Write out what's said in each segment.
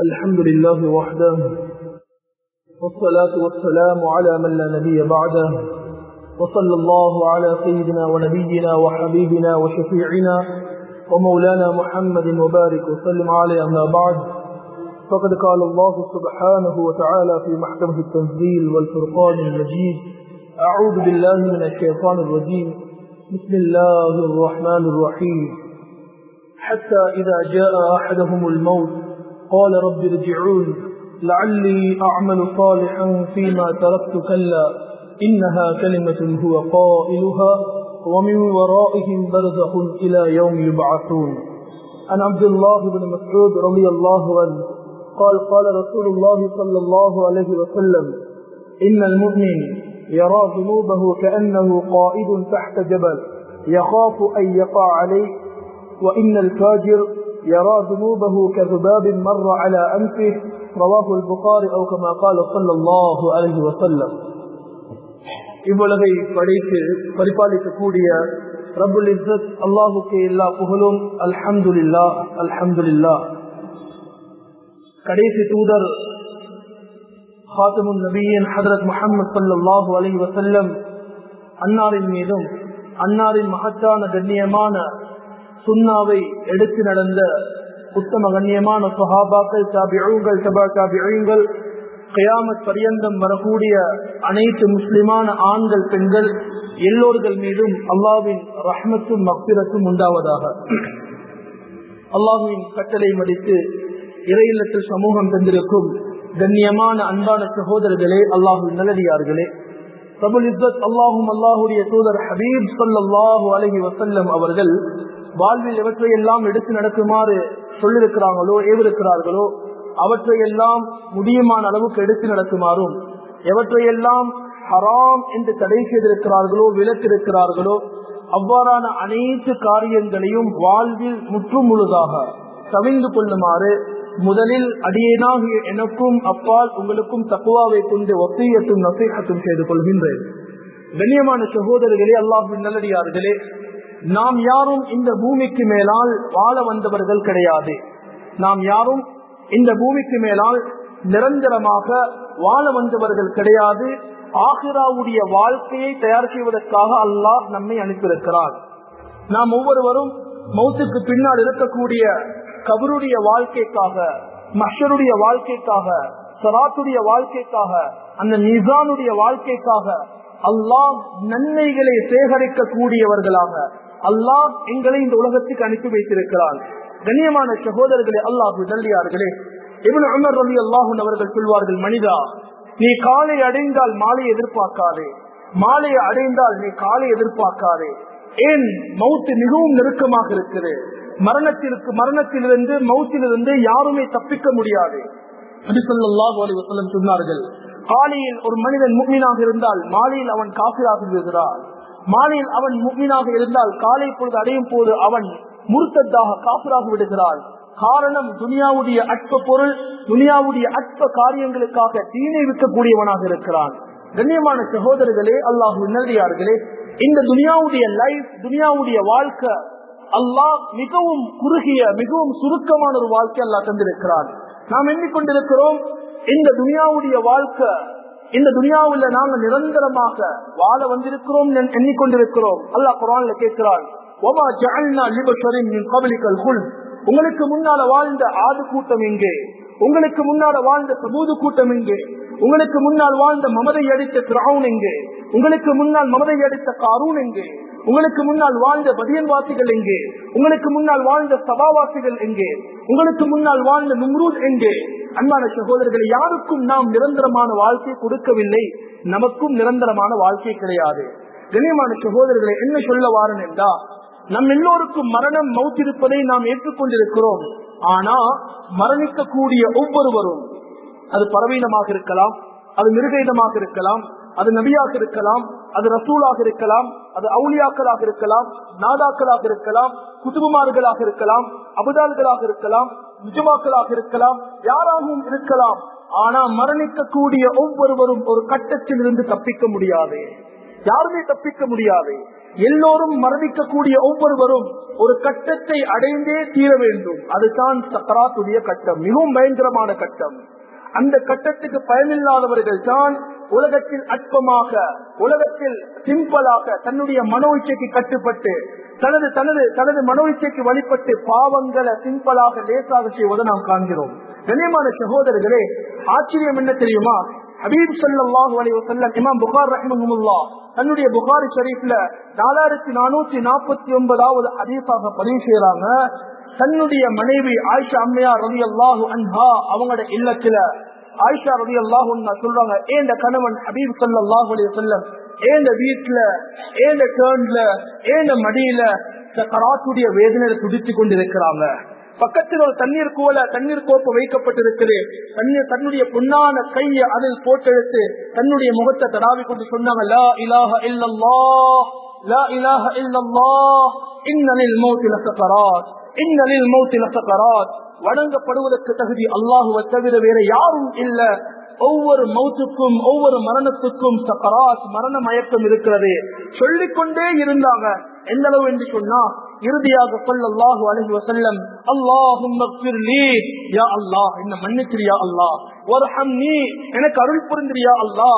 الحمد لله وحده والصلاة والسلام على من لا نبي بعده وصلى الله على سيدنا ونبينا وحبيبنا وشفيعنا ومولانا محمد وبارك وسلم عليه أما بعد فقد قال الله سبحانه وتعالى في محكمة التنزيل والفرقان المجيد أعوذ بالله من الشيطان الرجيم بسم الله الرحمن الرحيم حتى إذا جاء أحدهم الموت قال رب ارجعون لعلي أعمل صالحا فيما تركت كلا إنها كلمة هو قائلها ومن ورائهم برزخ إلى يوم يبعثون عن عبد الله بن مسعود رضي الله عنه قال قال رسول الله صلى الله عليه وسلم إن المؤمن يرى ذنوبه كأنه قائد تحت جبل يخاف أن يقع عليه وإن الفاجر يرى ذنوبه كذباب مر على أنفه رواه البخاري أو كما قال صلى الله عليه وسلم இவ்வுலகை படைத்து பரிபாலிக்கக்கூடிய ரபுல் இஸ்ஸத் அல்லாஹுக்கு எல்லா புகழும் அல்ஹம்துலில்லா அல்ஹம்துலில்லா கடைசி தூதர் ஹாத்தமுன் நபியின் ஹதரத் முகமது சல்லாஹூ அலி வசல்லம் அன்னாரின் மீதும் அன்னாரின் மகத்தான கண்ணியமான சுண்ணாவை எடுத்து நடந்த உத்தம கண்ணியமான சஹாபாக்கள் தாபிழுங்கள் தபா தாபிழுங்கள் கயாமத் பரியந்தம் வரக்கூடிய அனைத்து முஸ்லிமான ஆண்கள் பெண்கள் எல்லோர்கள் மீதும் அல்லாவின் ரஹ்மத்தும் மக்பிரத்தும் உண்டாவதாக அல்லாஹுவின் கட்டளை மடித்து இறையில்லத்தில் சமூகம் தந்திருக்கும் கண்ணியமான அன்பான சகோதரர்களே அல்லாஹு நல்லடியார்களே பிரபுல் இஸ்ஸத் அல்லாஹும் அல்லாஹுடைய தூதர் ஹபீப் சல்லாஹூ அலஹி வசல்லம் அவர்கள் வாழ்வில் எவற்றையெல்லாம் எடுத்து நடக்குமாறு சொல்லிருக்கிறாங்களோ ஏவிருக்கிறார்களோ அவற்றையெல்லாம் முடியுமான அளவுக்கு எடுத்து நடக்குமாறும் எவற்றையெல்லாம் ஹராம் என்று தடை செய்திருக்கிறார்களோ விலக்கிருக்கிறார்களோ அவ்வாறான அனைத்து காரியங்களையும் வாழ்வில் முற்றும் முழுதாக கவிழ்ந்து கொள்ளுமாறு முதலில் அடியேனாகிய எனக்கும் அப்பால் உங்களுக்கும் தக்குவாவை கொண்டு ஒத்தையத்தும் நசைகத்தும் செய்து கொள்கின்றேன் கண்ணியமான சகோதரர்களே அல்லாஹின் நல்லடியார்களே நாம் யாரும் இந்த பூமிக்கு மேலால் வாழ வந்தவர்கள் கிடையாது நாம் யாரும் இந்த பூமிக்கு மேலால் நிரந்தரமாக வாழ வந்தவர்கள் கிடையாது ஆஹிராவுடைய வாழ்க்கையை தயார் செய்வதற்காக அல்லாஹ் நம்மை அனுப்பியிருக்கிறார் நாம் ஒவ்வொருவரும் மௌத்துக்கு பின்னால் இருக்கக்கூடிய கபருடைய வாழ்க்கைக்காக மஷருடைய வாழ்க்கைக்காக சராத்துடைய வாழ்க்கைக்காக அந்த நிசானுடைய வாழ்க்கைக்காக அல்லாஹ் நன்மைகளை சேகரிக்க கூடியவர்களாக அல்லாஹ் எங்களை இந்த உலகத்துக்கு அனுப்பி வைத்திருக்கிறான் கண்ணியமான சகோதரர்களே அல்லாஹு நல்லியார்களே இவன் அமர் ரவி அல்லாஹூன் அவர்கள் சொல்வார்கள் மனிதா நீ காலை அடைந்தால் மாலை எதிர்பார்க்காதே மாலையை அடைந்தால் நீ காலை எதிர்பார்க்காதே ஏன் மவுத்து மிகவும் நெருக்கமாக இருக்குது மரணத்திற்கு மரணத்திலிருந்து மௌத்திலிருந்து யாருமே தப்பிக்க முடியாது சொன்னார்கள் காலையில் ஒரு மனிதன் முக்மீனாக இருந்தால் மாலையில் அவன் காசியாக விடுகிறார் மாலையில் அவன் முக்மீனாக இருந்தால் காலை பொழுது அடையும் போது அவன் முருத்தத்தாக காப்பிராக விடுகிறான் காரணம் துனியாவுடைய அற்ப பொருள் துனியாவுடைய அற்ப காரியங்களுக்காக தீனை விற்கக்கூடியவனாக இருக்கிறான் கண்ணியமான சகோதரர்களே அல்லாஹு நல்லியார்களே இந்த துனியாவுடைய லைஃப் துனியாவுடைய வாழ்க்கை அல்லாஹ் மிகவும் குறுகிய மிகவும் சுருக்கமான ஒரு வாழ்க்கை அல்லாஹ் தந்திருக்கிறான் நாம் எண்ணிக்கொண்டிருக்கிறோம் இந்த துனியாவுடைய வாழ்க்கை இந்த துனியாவில் நாங்கள் நிரந்தரமாக வாழ வந்திருக்கிறோம் எண்ணிக்கொண்டிருக்கிறோம் அல்லாஹ் குரான்ல கேட்கிறான் உங்களுக்கு முன்னால வாழ்ந்த ஆது கூட்டம் எங்கே உங்களுக்கு முன்னால வாழ்ந்த சமூது கூட்டம் எங்கே உங்களுக்கு முன்னால் வாழ்ந்த மமதை அடித்த கிரவுன் எங்கே உங்களுக்கு முன்னால் மமதை அடித்த காரூன் எங்கே உங்களுக்கு முன்னால் வாழ்ந்த பதியன்வாசிகள் எங்கே உங்களுக்கு முன்னால் வாழ்ந்த சபாவாசிகள் எங்கே உங்களுக்கு முன்னால் வாழ்ந்த நும்ரூத் எங்கே அன்பான சகோதரர்கள் யாருக்கும் நாம் நிரந்தரமான வாழ்க்கை கொடுக்கவில்லை நமக்கும் நிரந்தரமான வாழ்க்கை கிடையாது கண்ணியமான சகோதரர்களை என்ன சொல்ல வாரன் என்றா நம் எல்லோருக்கும் மரணம் மௌத்திருப்பதை நாம் ஏற்றுக்கொண்டிருக்கிறோம் ஆனா மரணிக்கக்கூடிய ஒவ்வொருவரும் அது பறவீனமாக இருக்கலாம் அது மிருகீதமாக இருக்கலாம் அது நபியாக இருக்கலாம் அது ரசூலாக இருக்கலாம் அது அவுளியாக்களாக இருக்கலாம் நாதாக்களாக இருக்கலாம் குதுபுமார்களாக இருக்கலாம் அபுதால்களாக இருக்கலாம் நிஜமாக்களாக இருக்கலாம் யாராகவும் இருக்கலாம் ஆனா மரணிக்கக்கூடிய ஒவ்வொருவரும் ஒரு கட்டத்தில் இருந்து தப்பிக்க முடியாது யாருமே தப்பிக்க முடியாது எல்லோரும் மரணிக்கக்கூடிய ஒவ்வொருவரும் ஒரு கட்டத்தை அடைந்தே தீர வேண்டும் அதுதான் சக்கராத்துடைய கட்டம் மிகவும் பயங்கரமான கட்டம் அந்த கட்டத்துக்கு பயனில்லாதவர்கள் தான் உலகத்தில் அற்பமாக உலகத்தில் சிம்பிளாக தன்னுடைய மனோ இச்சைக்கு கட்டுப்பட்டு தனது தனது தனது மனோ இச்சைக்கு வழிபட்டு பாவங்களை சிம்பிளாக லேசாக செய்வதை நாம் காண்கிறோம் கண்ணியமான சகோதரர்களே ஆச்சரியம் என்ன தெரியுமா ஹபீப் சல்லாஹூ அலி வசல்லம் இமாம் புகார் ரஹிமஹமுல்லா தன்னுடைய புகாரி ஷரீஃப்ல நாலாயிரத்தி நானூத்தி நாற்பத்தி ஒன்பதாவது ஹதீஸாக பதிவு செய்யறாங்க தன்னுடைய மனைவி ஆயிஷா அம்மையார் ரவி அல்லாஹு அன்ஹா அவங்களோட இல்லத்துல ஆயிஷா ரவி அல்லாஹு சொல்றாங்க ஏந்த கணவன் ஹபீப் சல்லாஹூ அலி வசல்லம் ஏந்த வீட்டுல ஏந்த டேர்ன்ல ஏந்த மடியில கராத்துடைய வேதனையில துடித்து கொண்டிருக்கிறாங்க பக்கத்தில் ஒரு தண்ணீர் கோல தண்ணீர் கோப்பு வைக்கப்பட்டிருக்குது தண்ணீர் தன்னுடைய பொன்னான கையை அதில் போட்டெடுத்து தன்னுடைய முகத்தை தடாவி கொண்டு சொன்னாங்க லா இலாஹ இல்லல்லா லா இலாஹ இல்லல்லா இன்னலில் மௌத்தில் சக்கராத் இன்னலில் மௌத்தில் சக்கராத் வணங்கப்படுவதற்கு தகுதி அல்லாஹுவை தவிர வேற யாரும் இல்ல ஒவ்வொரு மௌத்துக்கும் ஒவ்வொரு மரணத்துக்கும் சக்கராத் மரண மயக்கம் இருக்கிறது சொல்லிக்கொண்டே இருந்தாங்க எந்த அளவு என்று சொன்னா இறுதியாக சொல்லல்லாஹு அலஹி வசல்லம் அல்லாஹும் யா அல்லாஹ் என்ன மன்னிக்கிறியா அல்லாஹ் ஒரு நீ எனக்கு அருள் புரிந்திரியா அல்லாஹ்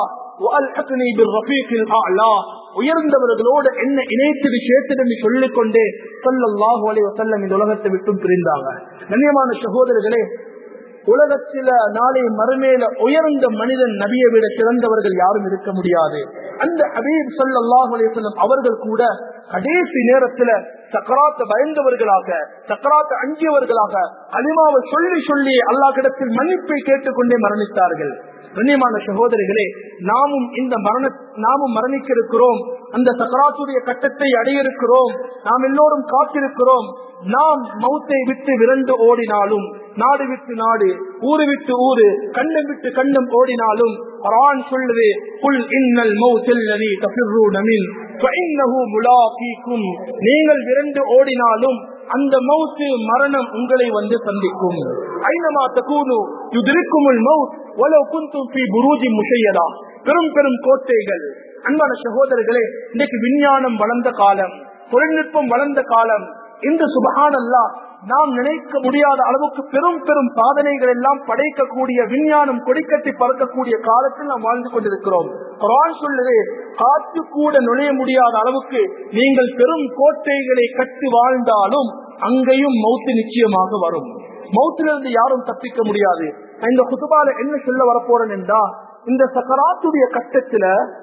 உயர்ந்தவர்களோடு என்ன இணைத்து சேர்த்து சொல்லிக் கொண்டே சொல்லல்லாஹு அலி வசல்லம் இந்த உலகத்தை விட்டும் பிரிந்தாங்க கண்ணியமான சகோதரர்களே உலகத்தில நாளை மறுமையில உயர்ந்த மனிதன் நபியை விட சிறந்தவர்கள் யாரும் இருக்க முடியாது அந்த ஹபீப் சல்லாஹ் அலிவசல்லம் அவர்கள் கூட கடைசி நேரத்துல சக்கராத்த பயந்தவர்களாக சக்கராத்த அஞ்சியவர்களாக அலிமாவை சொல்லி சொல்லி அல்லா கிடத்தில் மன்னிப்பை கேட்டுக்கொண்டே மரணித்தார்கள் கண்ணியமான சகோதரிகளே நாமும் இந்த மரண நாமும் மரணிக்க இருக்கிறோம் அந்த சக்கராத்துடைய கட்டத்தை அடைய இருக்கிறோம் நாம் எல்லோரும் காத்திருக்கிறோம் நாம் மௌத்தை விட்டு விரண்டு ஓடினாலும் நாடு விட்டு நாடு ஊரு விட்டு ஊரு கண்டம் விட்டு கண்டம் ஓடினாலும் குரான் சொல்லுது புல் இன்னல் மௌத்தல்லதி தஃபிர்ரூன மின் ஃபஇன்னஹு முலாகீக்கும் நீங்கள் விரண்டு ஓடினாலும் அந்த மௌத்து மரணம் உங்களை வந்து சந்திக்கும் ஐனமா தகூனு யுதிரிக்குமுல் மௌத் வலோ குந்தும் ஃபீ புரூஜி முஷையதா பெரும் பெரும் கோட்டைகள் அன்பான சகோதரர்களே இன்னைக்கு விஞ்ஞானம் வளர்ந்த காலம் தொழில்நுட்பம் வளர்ந்த காலம் இந்த சுபகானல்லா நாம் நினைக்க முடியாத அளவுக்கு பெரும் பெரும் சாதனைகள் எல்லாம் படைக்கக்கூடிய விஞ்ஞானம் கொடிக்கட்டி பறக்கக்கூடிய காலத்தில் நாம் வாழ்ந்து கொண்டிருக்கிறோம் குரான் சொல்லுது காற்று கூட நுழைய முடியாத அளவுக்கு நீங்கள் பெரும் கோட்டைகளை கட்டி வாழ்ந்தாலும் அங்கேயும் மௌத்து நிச்சயமாக வரும் மௌத்திலிருந்து யாரும் தப்பிக்க முடியாது இந்த குதுபால என்ன சொல்ல வரப்போறேன் என்றா இந்த சக்கராத்துடைய கட்டத்துல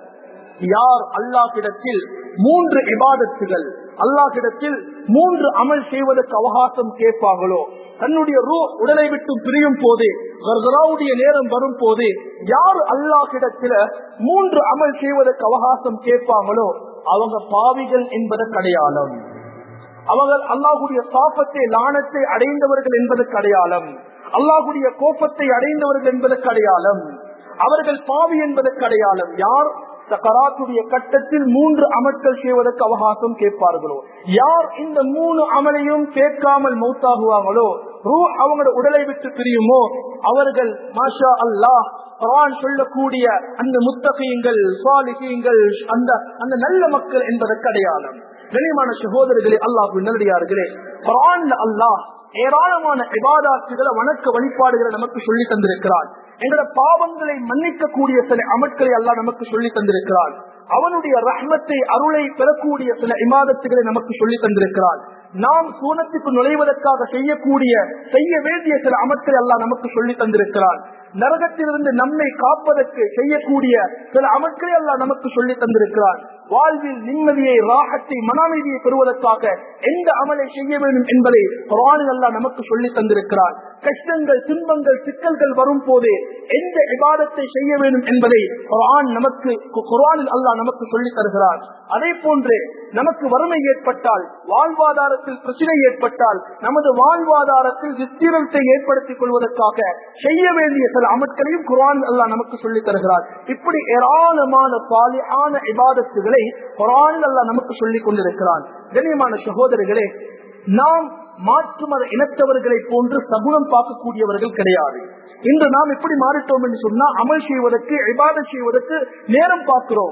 யார் அல்லாஹிடத்தில் மூன்று இபாதத்துகள் அல்லாஹிடத்தில் மூன்று அமல் செய்வதற்கு அவகாசம் கேட்பார்களோ தன்னுடைய ரூ உடலை விட்டு பிரியும் போது கர்கராவுடைய நேரம் வரும் போது யார் அல்லாஹிடத்தில மூன்று அமல் செய்வதற்கு அவகாசம் கேட்பாங்களோ அவங்க பாவிகள் என்பதற்கு அடையாளம் அவர்கள் அல்லாஹுடைய சாப்பத்தை லானத்தை அடைந்தவர்கள் என்பதற்கு அடையாளம் அல்லாஹுடைய கோபத்தை அடைந்தவர்கள் என்பதற்கு அடையாளம் அவர்கள் பாவி என்பதற்கு அடையாளம் யார் சக்கராத்துடைய கட்டத்தில் மூன்று அமல்கள் செய்வதற்கு அவகாசம் கேட்பார்களோ யார் இந்த மூணு அமலையும் கேட்காமல் மௌத்தாகுவாங்களோ ரூ அவங்களோட உடலை விட்டு பிரியுமோ அவர்கள் மாஷா அல்லாஹ் குரான் சொல்லக்கூடிய அந்த முத்தகையங்கள் சுவாலிகங்கள் அந்த அந்த நல்ல மக்கள் என்பதற்கு அடையாளம் கனிமான சகோதரர்களே அல்லாஹ் நல்லடியார்களே குரான் அல்லாஹ் ஏராளமான இபாதாத்துகளை வணக்க வழிபாடுகளை நமக்கு சொல்லி தந்திருக்கிறான் எங்களோட பாவங்களை மன்னிக்க கூடிய சில அமட்களை எல்லாம் நமக்கு சொல்லி தந்திருக்கிறான் அவனுடைய ரஹ்மத்தை அருளை பெறக்கூடிய சில இமாதத்துகளை நமக்கு சொல்லி தந்திருக்கிறான் நாம் சூனத்துக்கு நுழைவதற்காக செய்யக்கூடிய செய்ய வேண்டிய சில அமட்களை எல்லாம் நமக்கு சொல்லி தந்திருக்கிறான் நரகத்திலிருந்து நம்மை காப்பதற்கு செய்யக்கூடிய சில அமட்களை எல்லாம் நமக்கு சொல்லி தந்திருக்கிறான் வாழ்வில் நிம்மதியை ராகத்தை மனமைதியை பெறுவதற்காக எந்த அமலை செய்ய வேண்டும் என்பதை குரானில் எல்லாம் நமக்கு சொல்லி தந்திருக்கிறான் கஷ்டங்கள் துன்பங்கள் சிக்கல்கள் வரும் போது எந்த விவாதத்தை செய்ய வேண்டும் என்பதை குரான் நமக்கு குரானில் அல்லாஹ் நமக்கு சொல்லி தருகிறார் அதே போன்று நமக்கு வறுமை ஏற்பட்டால் வாழ்வாதாரத்தில் பிரச்சனை ஏற்பட்டால் நமது வாழ்வாதாரத்தில் விஸ்தீரத்தை ஏற்படுத்திக் கொள்வதற்காக செய்ய வேண்டிய சில அமட்களையும் குரான் அல்லாஹ் நமக்கு சொல்லி தருகிறார் இப்படி ஏராளமான பாலியான இபாதத்துகளை குரான் அல்லாஹ் நமக்கு சொல்லிக் கொண்டிருக்கிறான் கண்ணியமான சகோதரர்களே நாம் மாற்று மத இனத்தவர்களை போன்று சகுனம் பார்க்கக்கூடியவர்கள் கிடையாது இன்று நாம் எப்படி மாறிட்டோம் என்று சொன்னா அமல் செய்வதற்கு இபாதம் செய்வதற்கு நேரம் பார்க்கிறோம்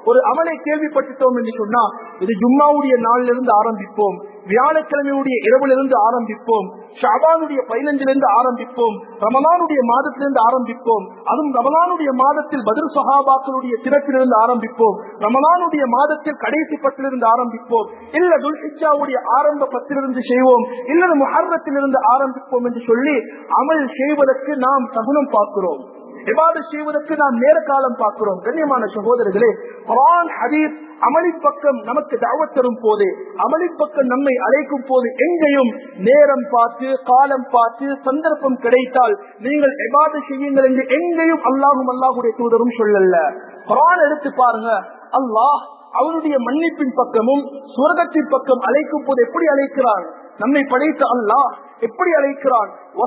ஒரு அமலை கேள்விப்பட்டுட்டோம் என்று சொன்னா இது ஜும்மாவுடைய நாளிலிருந்து ஆரம்பிப்போம் வியாழக்கிழமையுடைய இரவிலிருந்து ஆரம்பிப்போம் ஷாபானுடைய பதினஞ்சிலிருந்து ஆரம்பிப்போம் ரமலானுடைய மாதத்திலிருந்து ஆரம்பிப்போம் அதுவும் ரமலானுடைய மாதத்தில் பதில் சஹாபாக்களுடைய திறப்பிலிருந்து ஆரம்பிப்போம் ரமலானுடைய மாதத்தில் கடைசி பத்திலிருந்து ஆரம்பிப்போம் இல்ல துல்ஹிஜாவுடைய ஆரம்ப பத்திலிருந்து செய்வோம் இல்லது முஹர்ரத்திலிருந்து ஆரம்பிப்போம் என்று சொல்லி அமல் செய்வதற்கு நாம் தகுனம் பார்க்கிறோம் எவ்வாறு செய்வதற்கு நாம் நேர காலம் பார்க்கிறோம் கண்ணியமான சகோதரர்களே குரான் ஹதீஸ் அமளி பக்கம் நமக்கு தாவத் தரும் போது அமளி பக்கம் நம்மை அழைக்கும் போது எங்கேயும் நேரம் பார்த்து காலம் பார்த்து சந்தர்ப்பம் கிடைத்தால் நீங்கள் எவ்வாறு செய்யுங்கள் என்று எங்கேயும் அல்லாஹும் அல்லாஹுடைய தூதரும் சொல்லல குரான் எடுத்து பாருங்க அல்லாஹ் அவருடைய மன்னிப்பின் பக்கமும் சுரகத்தின் பக்கம் அழைக்கும் போது எப்படி அழைக்கிறான் நம்மை படைத்த அல்லாஹ் எப்படி அழைக்கிறான்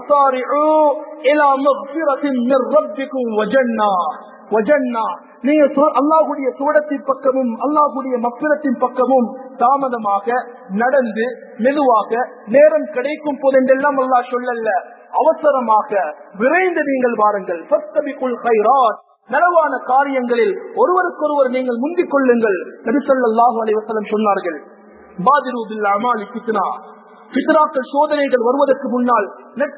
நீங்க அல்லாஹுடைய சூடத்தின் பக்கமும் அல்லாஹுடைய மக்கிரத்தின் பக்கமும் தாமதமாக நடந்து மெதுவாக நேரம் கிடைக்கும் போதென்றெல்லாம் அல்லாஹ் சொல்லல அவசரமாக விரைந்து நீங்கள் வாருங்கள் சத்தபிக்குள் கைராட் நலவான காரியங்களில் ஒருவருக்கொருவர் நீங்கள் முந்திக் கொள்ளுங்கள் நபிசல்லாஹு அலைவசலம் சொன்னார்கள் பாதிரூபில் அமாலி கித்னா பித்ராக்கள் சோதனைகள் வருவதற்கு முன்னால்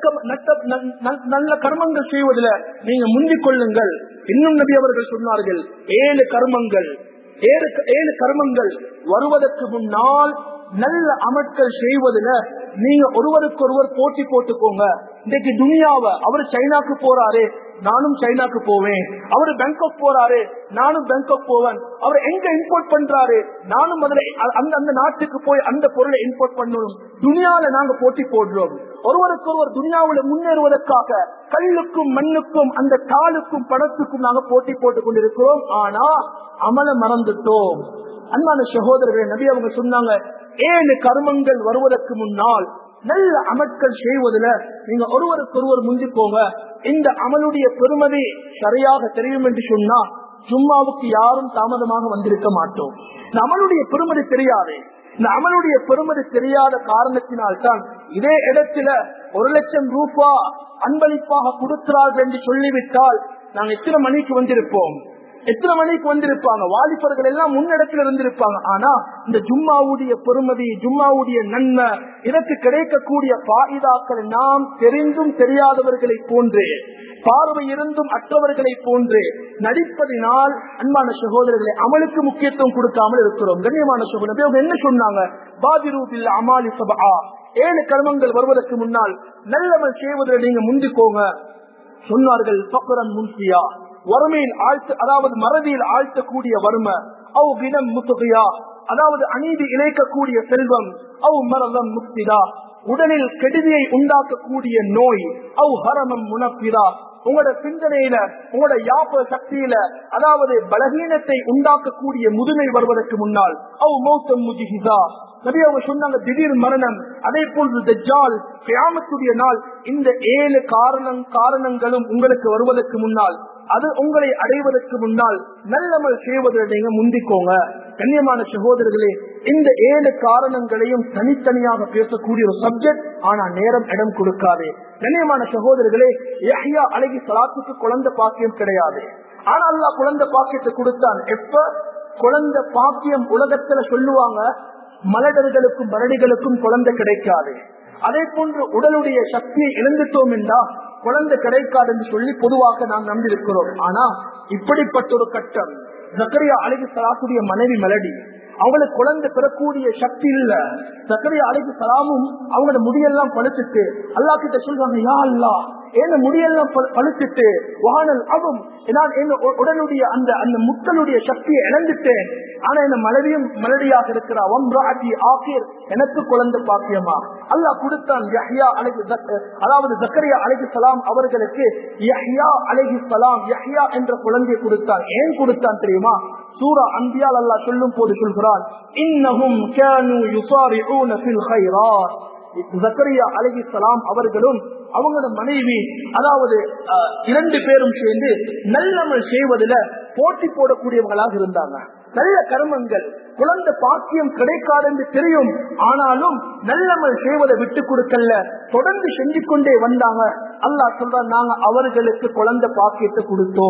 நல்ல கர்மங்கள் செய்வதில் நீங்க முந்திக் கொள்ளுங்கள் இன்னும் நபி அவர்கள் சொன்னார்கள் ஏழு கர்மங்கள் ஏழு ஏழு கர்மங்கள் வருவதற்கு முன்னால் நல்ல அமட்கள் செய்வதில் நீங்க ஒருவருக்கு ஒருவர் போட்டி போட்டுக்கோங்க இன்னைக்கு துனியாவை அவர் சைனாக்கு போறாரு நானும் சைனாக்கு போவேன் அவரு பேங்காக் போறாரு நானும் பேங்காக் போவேன் அவர் எங்க இம்போர்ட் பண்றாரு நானும் அதுல அந்த அந்த நாட்டுக்கு போய் அந்த பொருளை இம்போர்ட் பண்ணணும் துனியால நாங்க போட்டி போடுறோம் ஒருவருக்கு ஒருவர் துனியாவில முன்னேறுவதற்காக கல்லுக்கும் மண்ணுக்கும் அந்த காலுக்கும் பணத்துக்கும் நாங்க போட்டி போட்டுக் கொண்டிருக்கிறோம் ஆனா அமல மறந்துட்டோம் அன்பான சகோதரர்கள் நபி அவங்க சொன்னாங்க ஏழு கர்மங்கள் வருவதற்கு முன்னால் நல்ல அமட்கள் செய்வதில் நீங்க ஒருவருக்கு ஒருவர் முந்திக்கோங்க இந்த அமலுடைய பெருமதி சரியாக தெரியும் என்று சொன்னா ஜும்மாவுக்கு யாரும் தாமதமாக வந்திருக்க மாட்டோம் இந்த அமலுடைய பெருமதி தெரியாது இந்த அமலுடைய பெருமதி தெரியாத காரணத்தினால் தான் இதே இடத்துல ஒரு லட்சம் ரூபா அன்பளிப்பாக கொடுக்கிறார்கள் என்று சொல்லிவிட்டால் நாங்க எத்தனை மணிக்கு வந்திருப்போம் எத்தனை மணிக்கு வந்திருப்பாங்க வாலிபர்கள் எல்லாம் முன்னிடத்தில் இருந்திருப்பாங்க ஆனா இந்த ஜும்மாவுடைய பெருமதி ஜும்மாவுடைய நன்மை இதற்கு கிடைக்கக்கூடிய பாயிதாக்கள் நாம் தெரிந்தும் தெரியாதவர்களை போன்று பார்வை இருந்தும் அற்றவர்களை போன்று நடிப்பதினால் அன்பான சகோதரர்களை அமலுக்கு முக்கியத்துவம் கொடுக்காமல் இருக்கிறோம் கண்ணியமான சகோதரர் அவங்க என்ன சொன்னாங்க பாதிரூபில் அமாலி சபா ஏழு கர்மங்கள் வருவதற்கு முன்னால் நல்லவன் செய்வதில் நீங்க முந்திக்கோங்க சொன்னார்கள் பக்கரன் முன்சியா வறுமையில் ஆழ்த்த அதாவது மறதியில் ஆழ்த்தக்கூடிய வறுமை அவ் கிடம் முத்துகையா அதாவது அநீதி இணைக்கக்கூடிய செல்வம் அவ் மரதம் முக்திதா உடலில் கெடுதியை உண்டாக்கக்கூடிய நோய் அவ் ஹரமம் முனப்பிதா உங்களோட சிந்தனையில உங்களோட யாப்ப சக்தியில அதாவது பலகீனத்தை உண்டாக்கக்கூடிய முதுமை வருவதற்கு முன்னால் அவ் மௌத்தம் முஜிஹிதா நபி அவங்க சொன்னாங்க திடீர் மரணம் அதே போன்று தஜ்ஜால் கியாமத்துடைய நாள் இந்த ஏழு காரணம் காரணங்களும் உங்களுக்கு வருவதற்கு முன்னால் அது உங்களை அடைவதற்கு முன்னால் நல்லமல் செய்வதில் நீங்க முந்திக்கோங்க கண்ணியமான சகோதரர்களே இந்த ஏழு காரணங்களையும் தனித்தனியாக பேசக்கூடிய ஒரு சப்ஜெக்ட் ஆனா நேரம் இடம் கொடுக்காது கண்ணியமான சகோதரர்களே யஹ்யா அழகி சலாத்துக்கு குழந்தை பாக்கியம் கிடையாது ஆனா அல்லா குழந்தை பாக்கியத்தை கொடுத்தான் எப்ப குழந்தை பாக்கியம் உலகத்துல சொல்லுவாங்க மலடர்களுக்கும் மரடிகளுக்கும் குழந்தை கிடைக்காது அதே போன்று உடலுடைய சக்தியை இழந்துட்டோம் என்றா குழந்தை கிடைக்காது என்று சொல்லி பொதுவாக நாம் நம்பியிருக்கிறோம் ஆனா இப்படிப்பட்ட ஒரு கட்டம் ஜக்கரியா அழகி சலாத்துடைய மனைவி மெலடி அவங்களுக்கு குழந்தை பெறக்கூடிய சக்தி இல்ல சக்கரையா அழகி சலாமும் அவங்களோட முடியெல்லாம் பழுத்துட்டு அல்லா கிட்ட சொல்றாங்க யா அல்லா என்ன முடியெல்லாம் பழுத்துட்டு வானல் அவும் நான் என்ன உடலுடைய அந்த அந்த முக்களுடைய சக்தியை இழந்துட்டேன் ஆனா என்ன மலடியும் மலடியாக இருக்கிறா ஒன்றாட்டி ஆகிர் எனக்கு குழந்தை பாக்கியமா அல்லாஹ் கொடுத்தான் யஹ்யா அழகு அதாவது ஜக்கரியா அழகு சலாம் அவர்களுக்கு யஹ்யா அழகி சலாம் யஹ்யா என்ற குழந்தையை கொடுத்தான் ஏன் கொடுத்தான் தெரியுமா சூரா அந்தியால் அல்லாஹ் சொல்லும் போது சொல்கிறான் இன்னஹும் கானு யுசாரிஊன ஃபில் கைராத் ஜக்கரியா அலகி சலாம் அவர்களும் அவங்களோட மனைவி அதாவது இரண்டு பேரும் சேர்ந்து நல்லமல் செய்வதில் போட்டி போடக்கூடியவங்களாக இருந்தாங்க நல்ல கர்மங்கள் குழந்தை பாக்கியம் கிடைக்காது என்று தெரியும் ஆனாலும் நல்லமல் செய்வதை விட்டு கொடுக்கல தொடர்ந்து செஞ்சு கொண்டே வந்தாங்க அல்லாஹ் சொல்ற நாங்க அவர்களுக்கு குழந்தை பாக்கியத்தை கொடுத்தோம்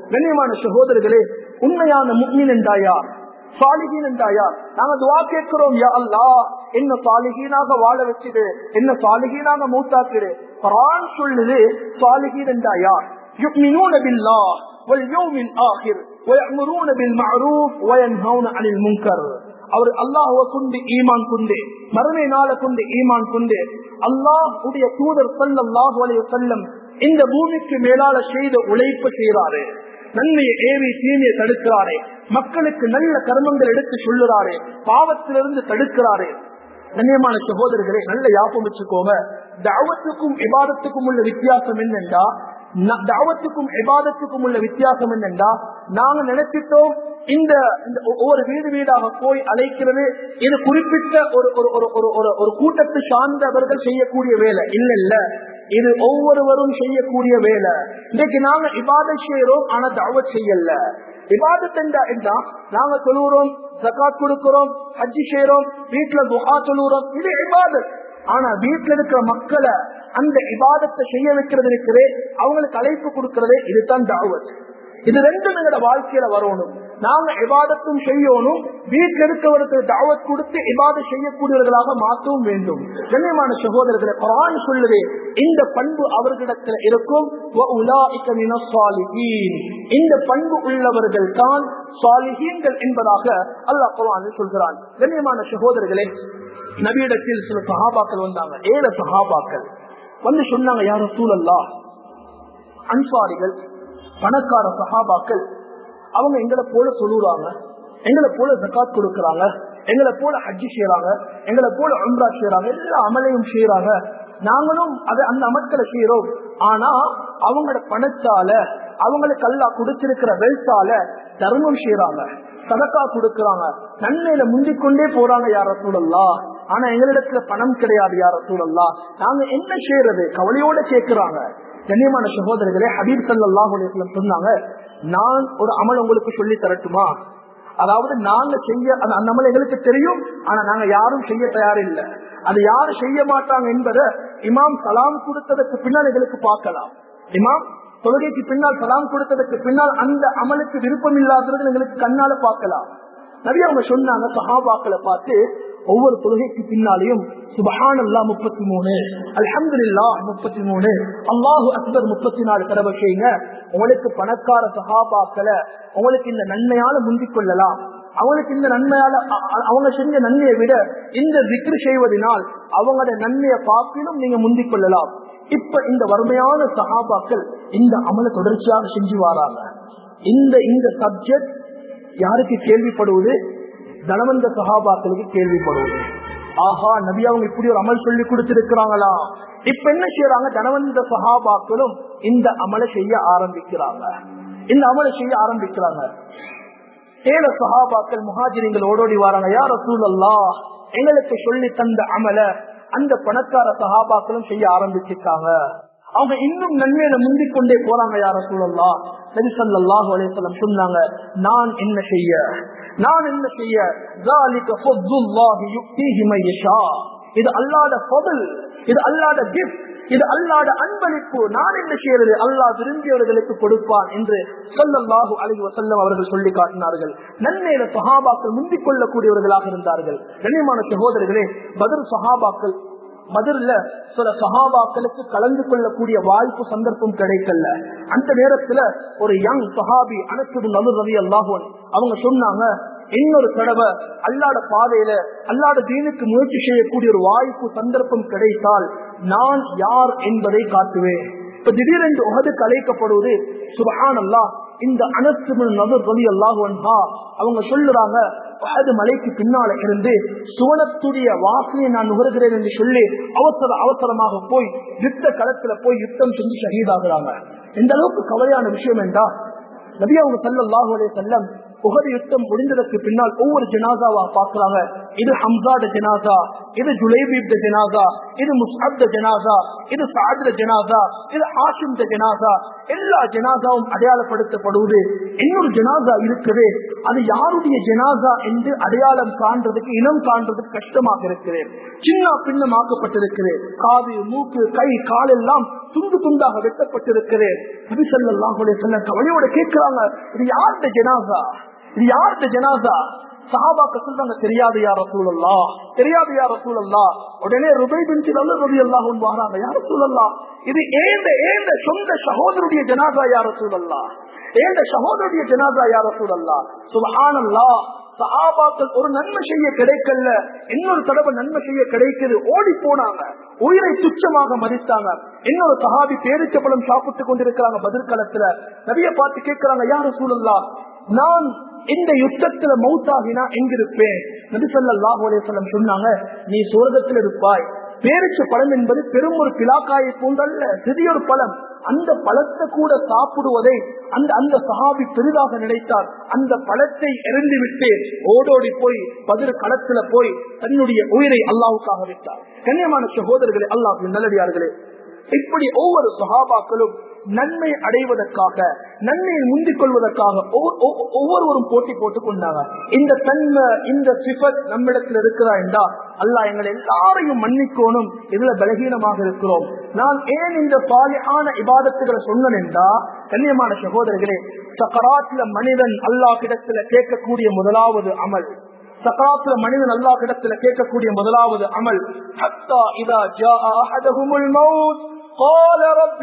கண்ணியமான சகோதரர்களே உண்மையான முக்மின் என்றா யார் சாலிகீன் என்றா யார் நாங்க துவா கேட்கிறோம் யா அல்லா என்ன சாலிகீனாக வாழ வச்சுடு என்ன சாலிகீனாக மூத்தாக்கிடு குரான் சொல்லுது சாலிகீன் என்றா யார் يؤمنون بالله واليوم الآخر ويأمرون بالمعروف وينهون عن المنكر அவர் அல்லாஹுவ கொண்டு ஈமான் கொண்டு மறுமை நாள கொண்டு ஈமான் கொண்டு அல்லாஹ் உடைய தூதர் சல்லாஹு அலைய செல்லம் இந்த பூமிக்கு மேலால செய்த உழைப்பு செய்யறாரு நன்மையை ஏவி தீமையை தடுக்கிறாரே மக்களுக்கு நல்ல கர்மங்கள் எடுத்து சொல்லுறாரு பாவத்திலிருந்து தடுக்கிறாரு கண்ணியமான சகோதரர்களே நல்ல யாபம் வச்சுக்கோங்க தாவத்துக்கும் விவாதத்துக்கும் உள்ள வித்தியாசம் என்னென்றா தாவத்துக்கும் விவாதத்துக்கும் உள்ள வித்தியாசம் என்னென்றா நாங்க நினைச்சிட்டோம் இந்த ஒவ்வொரு வீடு வீடாக போய் அழைக்கிறது இது குறிப்பிட்ட ஒரு ஒரு ஒரு கூட்டத்தை சார்ந்தவர்கள் செய்யக்கூடிய வேலை இல்ல இல்ல இது ஒவ்வொருவரும் செய்யக்கூடிய வேலை இன்னைக்கு நாங்க இபாத செய்யறோம் ஆனா தாவத் செய்யல இபாதத் என்றா நாங்க சொல்லுறோம் ஜக்காத் கொடுக்கிறோம் ஹஜ்ஜி செய்யறோம் வீட்டுல துஹா சொல்லுறோம் இது இபாதத் ஆனா வீட்டுல இருக்கிற மக்களை அந்த இபாதத்தை செய்ய வைக்கிறது இருக்கிறே அவங்களுக்கு அழைப்பு கொடுக்கறதே இதுதான் தாவத் இது ரெண்டும் எங்களோட வாழ்க்கையில வரணும் நாங்க இபாதத்தும் செய்யணும் வீட்டில் இருக்கவருக்கு தாவத் கொடுத்து இபாத செய்யக்கூடியவர்களாக மாற்றவும் வேண்டும் கண்ணியமான சகோதரர்களை குரான் சொல்லுது இந்த பண்பு அவர்களிடத்தில் இருக்கும் இந்த பண்பு உள்ளவர்கள் தான் சாலிஹீன்கள் என்பதாக அல்லாஹ் குரான் சொல்கிறான் கண்ணியமான சகோதரர்களே நபியிடத்தில் சில சகாபாக்கள் வந்தாங்க ஏழு சகாபாக்கள் வந்து சொன்னாங்க யாரும் சூழல்லா அன்சாரிகள் பணக்கார சகாபாக்கள் அவங்க எங்களை போல சொல்லுறாங்க எங்களை போல ஜக்காத் கொடுக்கறாங்க எங்களை போல ஹஜ்ஜி செய்யறாங்க எங்களை போல அம்ரா செய்யறாங்க எல்லா அமலையும் செய்யறாங்க நாங்களும் அதை அந்த அமட்களை செய்யறோம் ஆனா அவங்களோட பணத்தால அவங்களுக்கு அல்லா கொடுத்திருக்கிற வெல்த்தால தர்மம் செய்யறாங்க சதக்கா கொடுக்கறாங்க நன்மையில முந்திக்கொண்டே போறாங்க யார சூழல்லா ஆனா எங்களிடத்துல பணம் கிடையாது யார சூழல்லா நாங்க என்ன செய்யறது கவலையோட கேட்கிறாங்க கண்ணியமான சகோதரர்களே ஹபீப் சல்லாஹ் சொன்னாங்க நான் ஒரு அமல் உங்களுக்கு சொல்லி தரட்டுமா அதாவது நாங்க செய்ய அந்த அமல் எங்களுக்கு தெரியும் ஆனா நாங்க யாரும் செய்ய தயாரில்லை அது யாரு செய்ய மாட்டாங்க என்பதை இமாம் சலாம் கொடுத்ததற்கு பின்னால் எங்களுக்கு பார்க்கலாம் இமாம் தொழுகைக்கு பின்னால் சலாம் கொடுத்ததற்கு பின்னால் அந்த அமலுக்கு விருப்பம் இல்லாதது எங்களுக்கு கண்ணால பார்க்கலாம் நிறைய அவங்க சொன்னாங்க சஹாபாக்களை பார்த்து ஒவ்வொரு தொழுகைக்கு பின்னாலையும் சுபஹான் அல்லா முப்பத்தி மூணு அலமதுல்லா முப்பத்தி மூணு அல்லாஹு அக்பர் முப்பத்தி நாலு தடவை செய்யுங்க உங்களுக்கு பணக்கார சஹாபாக்களை உங்களுக்கு இந்த நன்மையால முந்திக் கொள்ளலாம் அவங்களுக்கு இந்த நன்மையால அவங்க செஞ்ச நன்மையை விட இந்த விக்ரி செய்வதனால் அவங்களோட நன்மையை பார்ப்பிலும் நீங்க முந்திக் கொள்ளலாம் இப்ப இந்த வறுமையான சகாபாக்கள் இந்த அமலை தொடர்ச்சியாக செஞ்சு வராங்க இந்த இந்த சப்ஜெக்ட் யாருக்கு கேள்விப்படுவது தனவந்த சகாபாக்களுக்கு கேள்விப்படுவது ஆஹா நபி அவங்க இப்படி ஒரு அமல் சொல்லி கொடுத்திருக்கிறாங்களா இப்ப என்ன செய்யறாங்க தனவந்த சகாபாக்களும் இந்த அமலை செய்ய ஆரம்பிக்கிறாங்க இந்த அமலை செய்ய ஆரம்பிக்கிறாங்க ஏழ சகாபாக்கள் முஹாஜிரிங்கள் ஓடோடி வராங்க யார சூழல்லா எங்களுக்கு சொல்லி தந்த அமல அந்த பணக்கார சகாபாக்களும் செய்ய ஆரம்பிச்சிருக்காங்க அவங்க இன்னும் நன்மையில முந்திக் கொண்டே போறாங்க யார சூழல்லாம் நபி ஸல்லல்லாஹு அலைஹி வஸல்லம் சொன்னாங்க நான் என்ன செய்ய நான் என்ன செய்ய ذلك فضل الله يؤتيه من يشاء இது அல்லாஹ்ட ஃபضل இது அல்லாஹ்ட gift இது அல்லாஹ்ட அன்பளிப்பு நான் என்ன செய்யறது அல்லாஹ் விரும்பியவர்களுக்கு கொடுப்பான் என்று சொல்லல்லாஹு அலைஹி வஸல்லம் அவர்கள் சொல்லி காட்டினார்கள் நன்மையில சஹாபாக்கள் முந்திக் கொள்ளக்கூடியவர்களாக இருந்தார்கள் கண்ணியமான சகோதரர்களே பதில் சஹாபாக்கள் பதில்ல சில சஹாபாக்களுக்கு கலந்து கொள்ளக்கூடிய வாய்ப்பு சந்தர்ப்பம் கிடைக்கல அந்த நேரத்துல ஒரு யங் சஹாபி அனசுடு நலு ரவி அல்லாஹுவன் அவங்க சொன்னாங்க இன்னொரு தடவை அல்லாட பாதையில அல்லாட தீனுக்கு முயற்சி செய்யக்கூடிய ஒரு வாய்ப்பு சந்தர்ப்பம் கிடைத்தால் நான் யார் என்பதை காட்டுவேன் இப்ப திடீரென்று உகதுக்கு அழைக்கப்படுவது சுபஹான் அல்லா இந்த அனசு நபர் ரவி அல்லாஹுவன்ஹா அவங்க சொல்லுறாங்க அது மலைக்கு பின்னால இருந்து சுவனத்துடைய வாசனையை நான் நுகர்கிறேன் என்று சொல்லி அவசர அவசரமாக போய் யுத்த களத்துல போய் யுத்தம் செஞ்சு ஷஹீதாகிறாங்க எந்த அளவுக்கு கவலையான விஷயம் என்றா நபி அவங்க சல்லாஹூ அலே செல்லம் உகது யுத்தம் முடிந்ததற்கு பின்னால் ஒவ்வொரு ஜனாசாவா பாக்குறாங்க இது ஹம்சாட ஜனாசா இது ஜுலைபீப் ஜனாசா இது முஸ்ஹப் ஜனாசா இது சாஜிர ஜனாசா இது ஹாஷிம் ஜனாசா எல்லா ஜனாசாவும் அடையாளப்படுத்தப்படுவது இன்னொரு ஜனாசா இருக்குது அது யாருடைய ஜனாசா என்று அடையாளம் காண்றதுக்கு இனம் காண்றதுக்கு கஷ்டமாக இருக்குது சின்ன பின்னமாக்கப்பட்டிருக்கிறது காது மூக்கு கை கால் எல்லாம் துண்டு துண்டாக வெட்டப்பட்டிருக்கிறது நபி ஸல்லல்லாஹு அலைஹி வஸல்லம் கவலையோட கேட்கிறாங்க இது யார்ட ஜனாசா இது யார்ட ஜனாசா சஹாபாக்க சொல்றாங்க தெரியாது யார் ரசூலல்லா தெரியாது யார் ரசூலல்லா உடனே ருபை பின் ரவி அல்லாஹ் வராங்க யார் ரசூலல்லா இது ஏந்த ஏந்த சொந்த சகோதரருடைய ஜனாசா யார் ரசூலல்லா ஏந்த சகோதரருடைய ஜனாசா யார் ரசூலல்லா சுபஹானல்லா சஹாபாக்கள் ஒரு நன்மை செய்ய கிடைக்கல இன்னொரு தடவை நன்மை செய்ய கிடைக்குது ஓடி போனாங்க உயிரை துச்சமாக மதித்தாங்க இன்னொரு சஹாபி பேரிச்சப்பழம் சாப்பிட்டுக் கொண்டிருக்கிறாங்க பதிர்காலத்துல நிறைய பார்த்து கேட்கிறாங்க யார் ரசூலல்லா நான் இந்த யுத்தத்துல மௌத்தாகினா எங்கிருப்பேன் நபிசல்லாஹு அலையம் சொன்னாங்க நீ சுரகத்தில் இருப்பாய் பேரிச்ச பழம் என்பது பெரும் ஒரு பிலாக்காயை போன்றல்ல சிறிய ஒரு பழம் அந்த பழத்தை கூட சாப்பிடுவதை அந்த அந்த சஹாபி பெரிதாக நினைத்தார் அந்த பழத்தை எரிந்து விட்டு ஓடோடி போய் பதில் களத்துல போய் தன்னுடைய உயிரை அல்லாவுக்காக விட்டார் கண்ணியமான சகோதரர்களே அல்லாஹ் நல்லடியார்களே இப்படி ஒவ்வொரு சகாபாக்களும் நன்மை அடைவதற்காக நன்மையை முந்திக் கொள்வதற்காக ஒவ்வொருவரும் போட்டி போட்டுக் கொண்டாங்க இந்த தன்மை இந்த சிபத் நம்மிடத்தில் இருக்கிறா என்றா அல்லா எங்களை எல்லாரையும் மன்னிக்கோணும் இதுல பலகீனமாக இருக்கிறோம் நான் ஏன் இந்த பாலியான இபாதத்துகளை சொன்னேன் என்றா கண்ணியமான சகோதரர்களே சக்கராத்துல மனிதன் அல்லா கிடத்துல கேட்கக்கூடிய முதலாவது அமல் சக்கராத்துல மனிதன் அல்லா கிடத்துல கேட்கக்கூடிய முதலாவது அமல் ஹத்தா இதா ஜா அஹதஹுமுல் மௌத் قال رب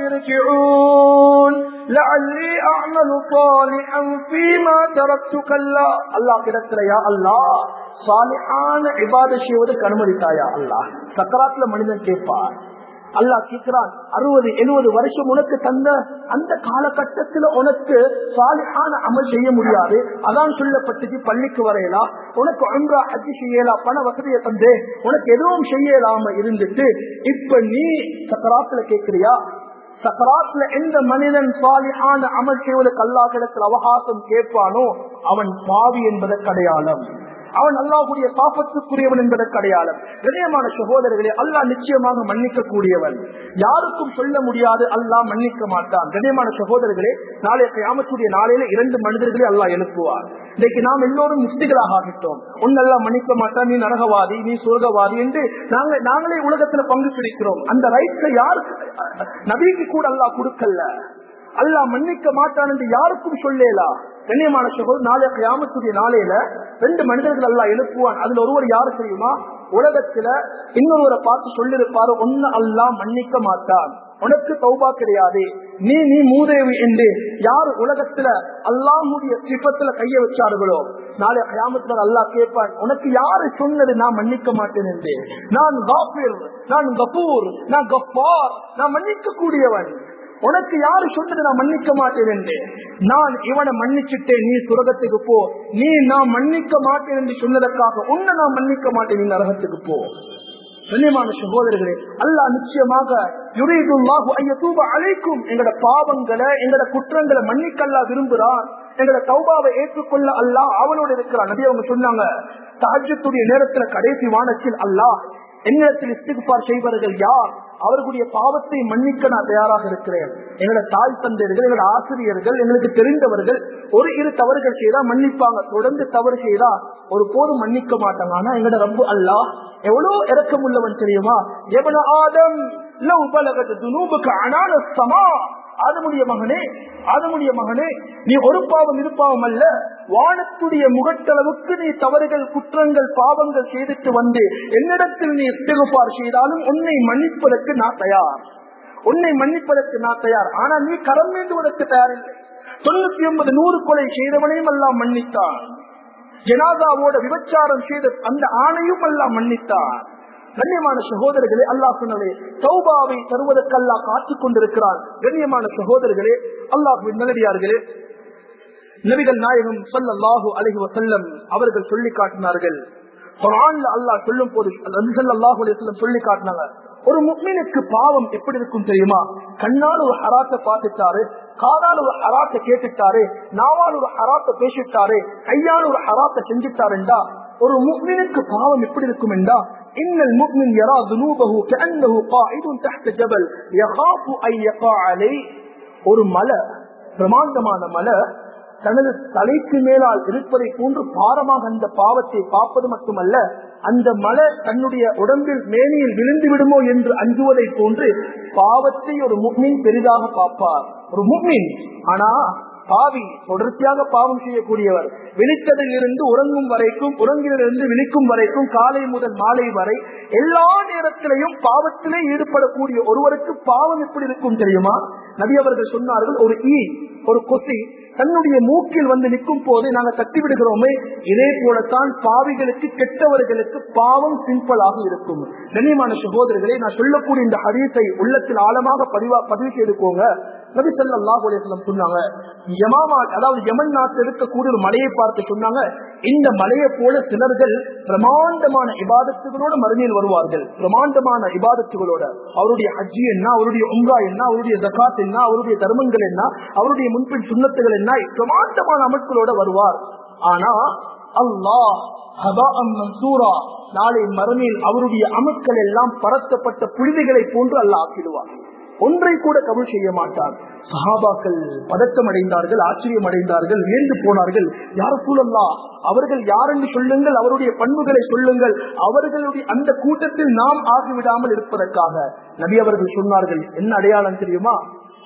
ارجعون لعلي اعمل صالحا فيما تركت كلا الله கிடத்துல யா அல்லாஹ் சாலிஹான இபாதத் செய்வதற்கு அனுமதித்தாயா அல்லாஹ் சக்கராத்துல மனிதன் கேட்பார் அல்லாஹ் கேட்கிறான் அறுபது எழுபது வருஷம் உனக்கு தந்த அந்த காலகட்டத்தில் உனக்கு சாலிஹான அமல் செய்ய முடியாது அதான் சொல்லப்பட்டது பள்ளிக்கு வரையலாம் உனக்கு அம்ரா அஜி செய்யலாம் பண வசதியை தந்தே உனக்கு எதுவும் செய்யலாம இருந்துட்டு இப்ப நீ சக்கராத்துல கேட்கிறியா சக்கராத்துல எந்த மனிதன் சாலிஹான அமல் செய்வதற்கு அல்லா கிடத்தில் அவகாசம் கேட்பானோ அவன் பாவி என்பதற்கு அடையாளம் அவன் அல்லாஹுடைய பாப்பத்துக்குரியவன் என்பதற்கு அடையாளம் கண்ணியமான சகோதரர்களே அல்லாஹ் நிச்சயமாக மன்னிக்க கூடியவன் யாருக்கும் சொல்ல முடியாது அல்லாஹ் மன்னிக்க மாட்டான் கண்ணியமான சகோதரர்களே நாளைய கிராமத்துடைய நாளையில இரண்டு மனிதர்களை அல்லாஹ் எழுப்புவார் இன்னைக்கு நாம் எல்லோரும் முஸ்திகளாக ஆகிட்டோம் உன்னெல்லாம் மன்னிக்க மாட்டான் நீ நரகவாதி நீ சுரகவாதி என்று நாங்கள் நாங்களே உலகத்துல பங்கு பிடிக்கிறோம் அந்த ரைட்ஸை யாருக்கு நபிக்கு கூட அல்லாஹ் கொடுக்கல அல்லாஹ் மன்னிக்க மாட்டான் என்று யாருக்கும் சொல்லலா கண்ணியமான சகோதரர் நாளைய கிராமத்துடைய நாளையில ரெண்டு மனிதர்கள் எல்லாம் எழுப்புவான் அதுல ஒருவர் யாரு தெரியுமா உலகத்துல இன்னொருவரை பார்த்து சொல்லிருப்பாரு ஒன்னு அல்லா மன்னிக்க மாட்டான் உனக்கு தௌபா கிடையாது நீ நீ மூதேவி என்று யார் உலகத்துல அல்லாமுடைய சிப்பத்துல கைய வச்சார்களோ நாளை கிராமத்துல அல்லாஹ் கேட்பான் உனக்கு யாரு சொன்னது நான் மன்னிக்க மாட்டேன் என்று நான் காபிர் நான் கபூர் நான் கப்பார் நான் மன்னிக்க கூடியவன் உனக்கு யாரு சொன்னது நான் மன்னிக்க மாட்டேன் என்று நான் இவனை மன்னிச்சுட்டேன் நீ சுரகத்துக்கு போ நீ நான் மன்னிக்க மாட்டேன் என்று சொன்னதற்காக உன்னை நான் மன்னிக்க மாட்டேன் நீ நரகத்துக்கு போ கண்ணியமான சகோதரர்களே அல்லாஹ் நிச்சயமாக அழைக்கும் எங்கட பாவங்களை எங்கட குற்றங்களை மன்னிக்கல்லா விரும்புறான் எங்கட தௌபாவை ஏற்றுக்கொள்ள அல்லாஹ் அவனோடு இருக்கிறான் நபி அவங்க சொன்னாங்க தாஜத்துடைய நேரத்துல கடைசி வானத்தில் அல்லாஹ் என்னிடத்தில் இஸ்திகுபார் செய்வார்கள் யார் அவர்களுடைய பாவத்தை மன்னிக்க நான் தயாராக இருக்கிறேன் எங்களோட தாய் தந்தையர்கள் எங்களோட ஆசிரியர்கள் எங்களுக்கு தெரிந்தவர்கள் ஒரு இரு தவறுகள் செய்தா மன்னிப்பாங்க தொடர்ந்து தவறு செய்தா ஒரு போதும் மன்னிக்க மாட்டாங்க ஆனா எங்களோட ரப்பு அல்லா எவ்வளவு இறக்கம் உள்ளவன் தெரியுமா எவன ஆதம் சமா ஆதமுடைய மகனே ஆதமுடைய மகனே நீ ஒரு பாவம் இரு பாவம் அல்ல வானத்துடைய முகட்டளவுக்கு நீ தவறுகள் குற்றங்கள் பாவங்கள் செய்துட்டு வந்து என்னிடத்தில் நீ இஸ்திகுபார் செய்தாலும் உன்னை மன்னிப்பதற்கு நான் தயார் உன்னை மன்னிப்பதற்கு நான் தயார் ஆனா நீ கரம் வேண்டுவதற்கு தயாரில்லை தொண்ணூத்தி ஒன்பது நூறு கொலை செய்தவனையும் எல்லாம் மன்னித்தான் ஜனாதாவோட விபச்சாரம் செய்த அந்த ஆணையும் எல்லாம் மன்னித்தான் கண்ணியமான சகோதரர்களே அல்லாஹ் சொன்னவே சௌபாவை தருவதற்கு அல்லாஹ் காத்துக் கொண்டிருக்கிறார் கண்ணியமான சகோதரர்களே அல்லாஹுவின் நல்லடியார்களே நபிகள் நாயகம் சொல்லல்லாஹு அலஹி வசல்லம் அவர்கள் சொல்லி காட்டினார்கள் குரான்ல அல்லாஹ் சொல்லும் போது அல்லாஹு அலிஸ்லம் சொல்லி காட்டினாங்க ஒரு முக்மீனுக்கு பாவம் எப்படி இருக்கும் தெரியுமா கண்ணால் ஒரு ஹராத்தை பார்த்துட்டாரு காதால் ஒரு ஹராத்தை கேட்டுட்டாரு நாவால் ஒரு ஹராத்தை பேசிட்டாரு கையால் ஒரு ஹராத்தை செஞ்சுட்டாருண்டா ஒரு முக்மீனுக்கு பாவம் எப்படி இருக்கும் என்றா إن المؤمن يرى ذنوبه كأنه قاعد تحت جبل يخاف أن يقع عليه ஒரு மலை பிரமாண்டமான மலை தனது தலைக்கு மேலால் இருப்பதை போன்று பாரமாக அந்த பாவத்தை பார்ப்பது மட்டுமல்ல அந்த மலை தன்னுடைய உடம்பில் மேனியில் விழுந்து விடுமோ என்று அஞ்சுவதை போன்று பாவத்தை ஒரு முக்மின் பெரிதாக பார்ப்பார் ஒரு முக்மின் ஆனா பாவி தொடர்ச்சியாக பாவம் செய்யக்கூடியவர் விழித்ததில் இருந்து உறங்கும் வரைக்கும் உறங்கிலிருந்து விழிக்கும் வரைக்கும் காலை முதல் மாலை வரை எல்லா நேரத்திலையும் பாவத்திலே ஈடுபடக்கூடிய ஒருவருக்கு பாவம் எப்படி இருக்கும் தெரியுமா நபி அவர்கள் சொன்னார்கள் ஒரு ஈ ஒரு கொசி தன்னுடைய மூக்கில் வந்து நிற்கும் போது நாங்க தட்டி விடுகிறோமே இதே போலத்தான் பாவிகளுக்கு கெட்டவர்களுக்கு பாவம் சிம்பிளாக இருக்கும் கண்ணியமான சகோதரர்களை நான் சொல்லக்கூடிய இந்த ஹதீஸை உள்ளத்தில் ஆழமாக பதிவா பதிவு செய்துக்கோங்க நபி ஸல்லல்லாஹு அலைஹி வஸல்லம் சொன்னாங்க யமாமா அதாவது யமன் நாட்டில் இருக்கக்கூடிய ஒரு மலையை பார்த்து சொன்னாங்க இந்த மலையை போல சிலர்கள் பிரமாண்டமான இபாதத்துகளோட மறுமையில் வருவார்கள் பிரமாண்டமான இபாதத்துகளோட அவருடைய ஹஜ்ஜி என்ன அவருடைய உம்ரா என்ன அவருடைய ஜகாத் என்ன அவருடைய தர்மங்கள் என்ன அவருடைய முன்பின் சுண்ணத்துகள் என்ன பிரமாண்டமான அமைப்புகளோட வருவார் ஆனா அல்லாஹ் ஹபாஅம் மன்சூரா நாளை மறுமையில் அவருடைய அமுக்கள் எல்லாம் பரத்தப்பட்ட புழுதிகளை போன்று அல்லாஹ் ஆக்கிடுவார் ஒன்றை கூட கபுள் செய்ய மாட்டார் சஹாபாக்கள் பதட்டம் அடைந்தார்கள் ஆச்சரியம் அடைந்தார்கள் வியந்து போனார்கள் யார சூழல்லா அவர்கள் யார் என்று சொல்லுங்கள் அவருடைய பண்புகளை சொல்லுங்கள் அவர்களுடைய அந்த கூட்டத்தில் நாம் ஆகிவிடாமல் இருப்பதற்காக நபி அவர்கள் சொன்னார்கள் என்ன அடையாளம் தெரியுமா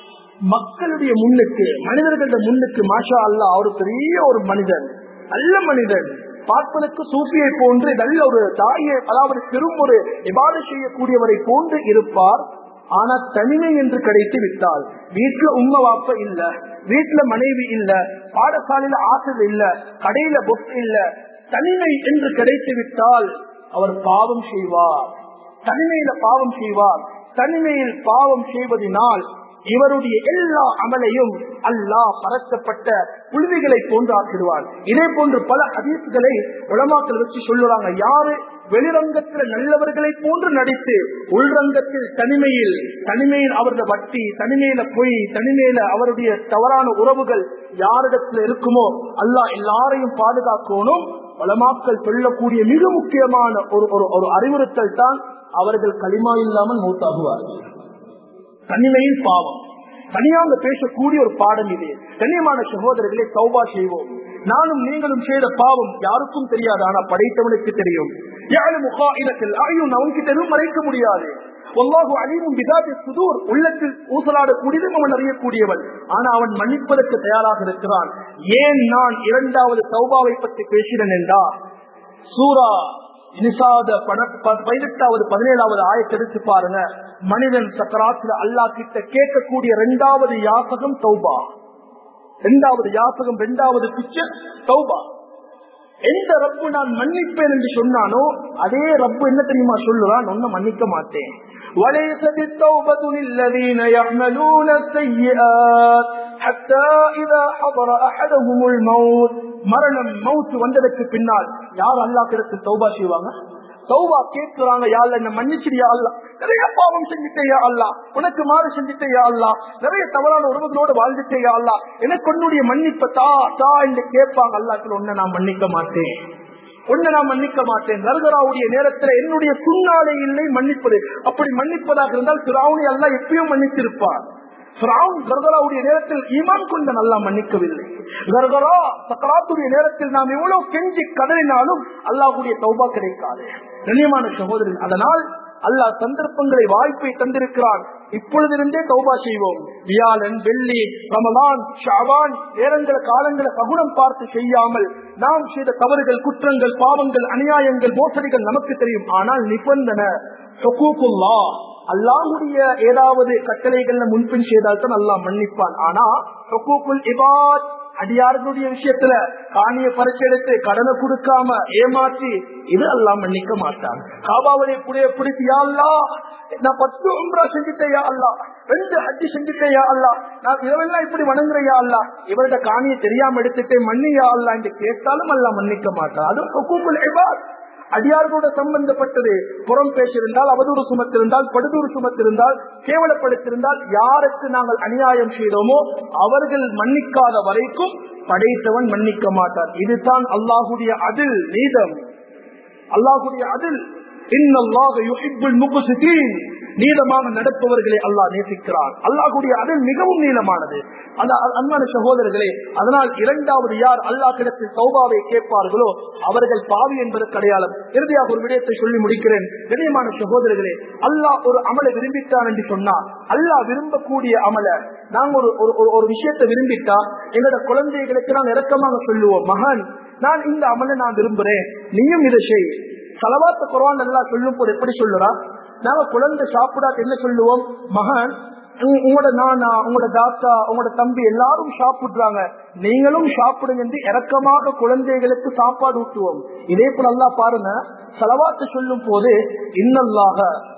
மக்களுடைய முன்னுக்கு மனிதர்களுடைய முன்னுக்கு மாஷா அல்லா அவர் பெரிய ஒரு மனிதன் நல்ல மனிதன் பார்ப்பதற்கு சூப்பியை போன்று நல்ல ஒரு தாயை அதாவது பெரும் ஒரு விவாத செய்யக்கூடியவரை போன்று இருப்பார் ஆனா தனிமை என்று கிடைத்து விட்டால் வீட்டுல உண்மை வாப்ப இல்ல வீட்டுல மனைவி இல்ல பாடசாலையில ஆசிரியர் இல்ல கடையில பொஸ் இல்ல தனிமை என்று கிடைத்து விட்டால் அவர் பாவம் செய்வார் தனிமையில பாவம் செய்வார் தனிமையில் பாவம் செய்வதனால் இவருடைய எல்லா அமலையும் அல்லாஹ் பறக்கப்பட்ட புழுதிகளை போன்று ஆக்கிடுவார் இதே போன்று பல ஹதீசுகளை உலமாக்கள் வச்சு சொல்லுறாங்க யாரு வெளிரங்கத்தில் நல்லவர்களை போன்று நடித்து உள்ரங்கத்தில் தனிமையில் தனிமையில் அவரது வட்டி தனிமையில பொய் தனிமையில அவருடைய தவறான உறவுகள் யாரிடத்துல இருக்குமோ அல்லாஹ் எல்லாரையும் பாதுகாக்கணும் வளமாக்கள் சொல்லக்கூடிய மிக முக்கியமான ஒரு ஒரு அறிவுறுத்தல் தான் அவர்கள் களிமா இல்லாமல் மூத்தாகுவார்கள் தனிமையின் பாவம் தனியாக பேசக்கூடிய ஒரு பாடம் இது கண்ணியமான சகோதரர்களை சௌபா செய்வோம் நானும் நீங்களும் செய்த பாவம் யாருக்கும் தெரியாது ஆனா படைத்தவனுக்கு தெரியும் யாரும் முகாயிரத்தில் ஆயும் அவன்கிட்ட எதுவும் மறைக்க முடியாது ஒல்லாஹு அழிவும் விதாதி சுதூர் உள்ளத்தில் ஊசலாடக்கூடியதும் அவன் அறியக்கூடியவன் ஆனா அவன் மன்னிப்பதற்கு தயாராக இருக்கிறான் ஏன் நான் இரண்டாவது சௌபாவை பற்றி பேசினேன் என்றா சூரா நிசாத பதினெட்டாவது பதினேழாவது ஆயத்தெடுத்து பாருங்க மனிதன் சக்கராத்துல அல்லா கிட்ட கேட்கக்கூடிய இரண்டாவது யாசகம் தௌபா இரண்டாவது யாசகம் இரண்டாவது பிக்சர் தௌபா எந்த ரப்பு நான் மன்னிப்பேன் என்று சொன்னானோ அதே ரப்பு என்ன தெரியுமா சொல்லுறான் ஒன்னும் மன்னிக்க மாட்டேன் وليست التوبة للذين يعملون السيئات حتى إذا حضر أحدهم الموت மரணம் மவுத்து வந்ததற்கு பின்னால் யார் அல்லா கிடத்து தௌபா செய்வாங்க தௌபா கேட்கிறாங்க யாழ் என்ன மன்னிச்சிரியா அல்லா நிறைய பாவம் செஞ்சுட்டேயா அல்லா உனக்கு மாறு செஞ்சுட்டேயா அல்லா நிறைய தவறான உறவுகளோடு வாழ்ந்துட்டேயா அல்லா எனக்கு உன்னுடைய மன்னிப்ப தா தா என்று கேட்பாங்க அல்லாக்கள் ஒன்ன நான் மன்னிக்க மாட்டேன் ஒன்ன நான் மன்னிக்க மாட்டேன் நரகராவுடைய நேரத்தில் என்னுடைய சுண்ணாலை இல்லை மன்னிப்பது அப்படி மன்னிப்பதாக இருந்தால் திராவுணி அல்லா எப்பயும் மன்னித்திருப்பார் கர்கராவுடைய நேரத்தில் ஈமான் கொண்ட நல்லா மன்னிக்கவில்லை கர்கரா சக்கராத்துடைய நேரத்தில் நாம் எவ்வளவு கெஞ்சி கதறினாலும் அல்லாஹுடைய தௌபா கிடைக்காது கண்ணியமான சகோதரன் அதனால் அல்லாஹ் சந்தர்ப்பங்களை வாய்ப்பை தந்திருக்கிறான் இப்பொழுதிருந்தே தௌபா செய்வோம் வியாழன் வெள்ளி ரமலான் ஷாபான் நேரங்கள காலங்களை சகுனம் பார்த்து செய்யாமல் நாம் செய்த தவறுகள் குற்றங்கள் பாவங்கள் அநியாயங்கள் மோசடிகள் நமக்கு தெரியும் ஆனால் நிபந்தனை அல்லாஹுடைய ஏதாவது கட்டளைகள்ல முன்பின் செய்தால் தான் அல்லாஹ் மன்னிப்பான் ஆனா இபாத் அடியார்களுடைய விஷயத்துல காணிய பறிச்செடுத்து கடனை கொடுக்காம ஏமாற்றி இது எல்லாம் மன்னிக்க மாட்டான் காபாவளை புடைய பிடித்தியா அல்லா நான் பத்து உம்ரா செஞ்சுட்டேயா அல்லா ரெண்டு ஹஜ்ஜி செஞ்சுட்டேயா அல்லா நான் இதெல்லாம் இப்படி வணங்குறையா அல்லா இவர்கிட்ட காணியை தெரியாம எடுத்துட்டு மன்னியா அல்லா என்று கேட்டாலும் அல்லா மன்னிக்க மாட்டான் அது ஹுக்கூக்குல் இபாத் அடியார்களோட சம்பந்தப்பட்டது புறம் பேசியிருந்தால் அவதூறு சுமத்திருந்தால் படுதூறு சுமத்திருந்தால் கேவலப்படுத்திருந்தால் யாருக்கு நாங்கள் அநியாயம் செய்தோமோ அவர்கள் மன்னிக்காத வரைக்கும் படைத்தவன் மன்னிக்க மாட்டான் இதுதான் அல்லாஹுடைய அதில் நீதம் அல்லாஹுடைய அதில் நீளமாக நடப்பவர்களை அல்லாஹ் நேசிக்கிறான் அல்லாஹுடைய அருள் மிகவும் நீளமானது அந்த அன்பான சகோதரர்களே அதனால் இரண்டாவது யார் அல்லாஹ் கிடத்தில் சௌபாவை கேட்பார்களோ அவர்கள் பாவி என்பதற்கு அடையாளம் இறுதியாக ஒரு விடயத்தை சொல்லி முடிக்கிறேன் கண்ணியமான சகோதரர்களே அல்லாஹ் ஒரு அமலை விரும்பிட்டான் என்று சொன்னார் அல்லாஹ் விரும்பக்கூடிய அமல நாங்க ஒரு ஒரு- ஒரு- ஒரு விஷயத்தை விரும்பிட்டா எங்களோட குழந்தைகளுக்கு நாங்க இறக்கமாக சொல்லுவோம் மகன் நான் இந்த அமலை நான் விரும்புறேன் நீயும் இதை செய் செலவாத்த குரான் நல்லா சொல்லும் போது எப்படி சொல்லுறா நாங்க குழந்தை சாப்பிடா என்ன சொல்லுவோம் மகன் உங்க- உங்களோட நானா உங்களோட தாத்தா உங்களோட தம்பி எல்லாரும் சாப்பிடுறாங்க நீங்களும் சாப்பிடுங்க என்று இறக்கமாக குழந்தைகளுக்கு சாப்பாடு ஊட்டுவோம் இதே போல அல்லா பாருங்க செலவாத்து சொல்லும் போது இன்னல்லாக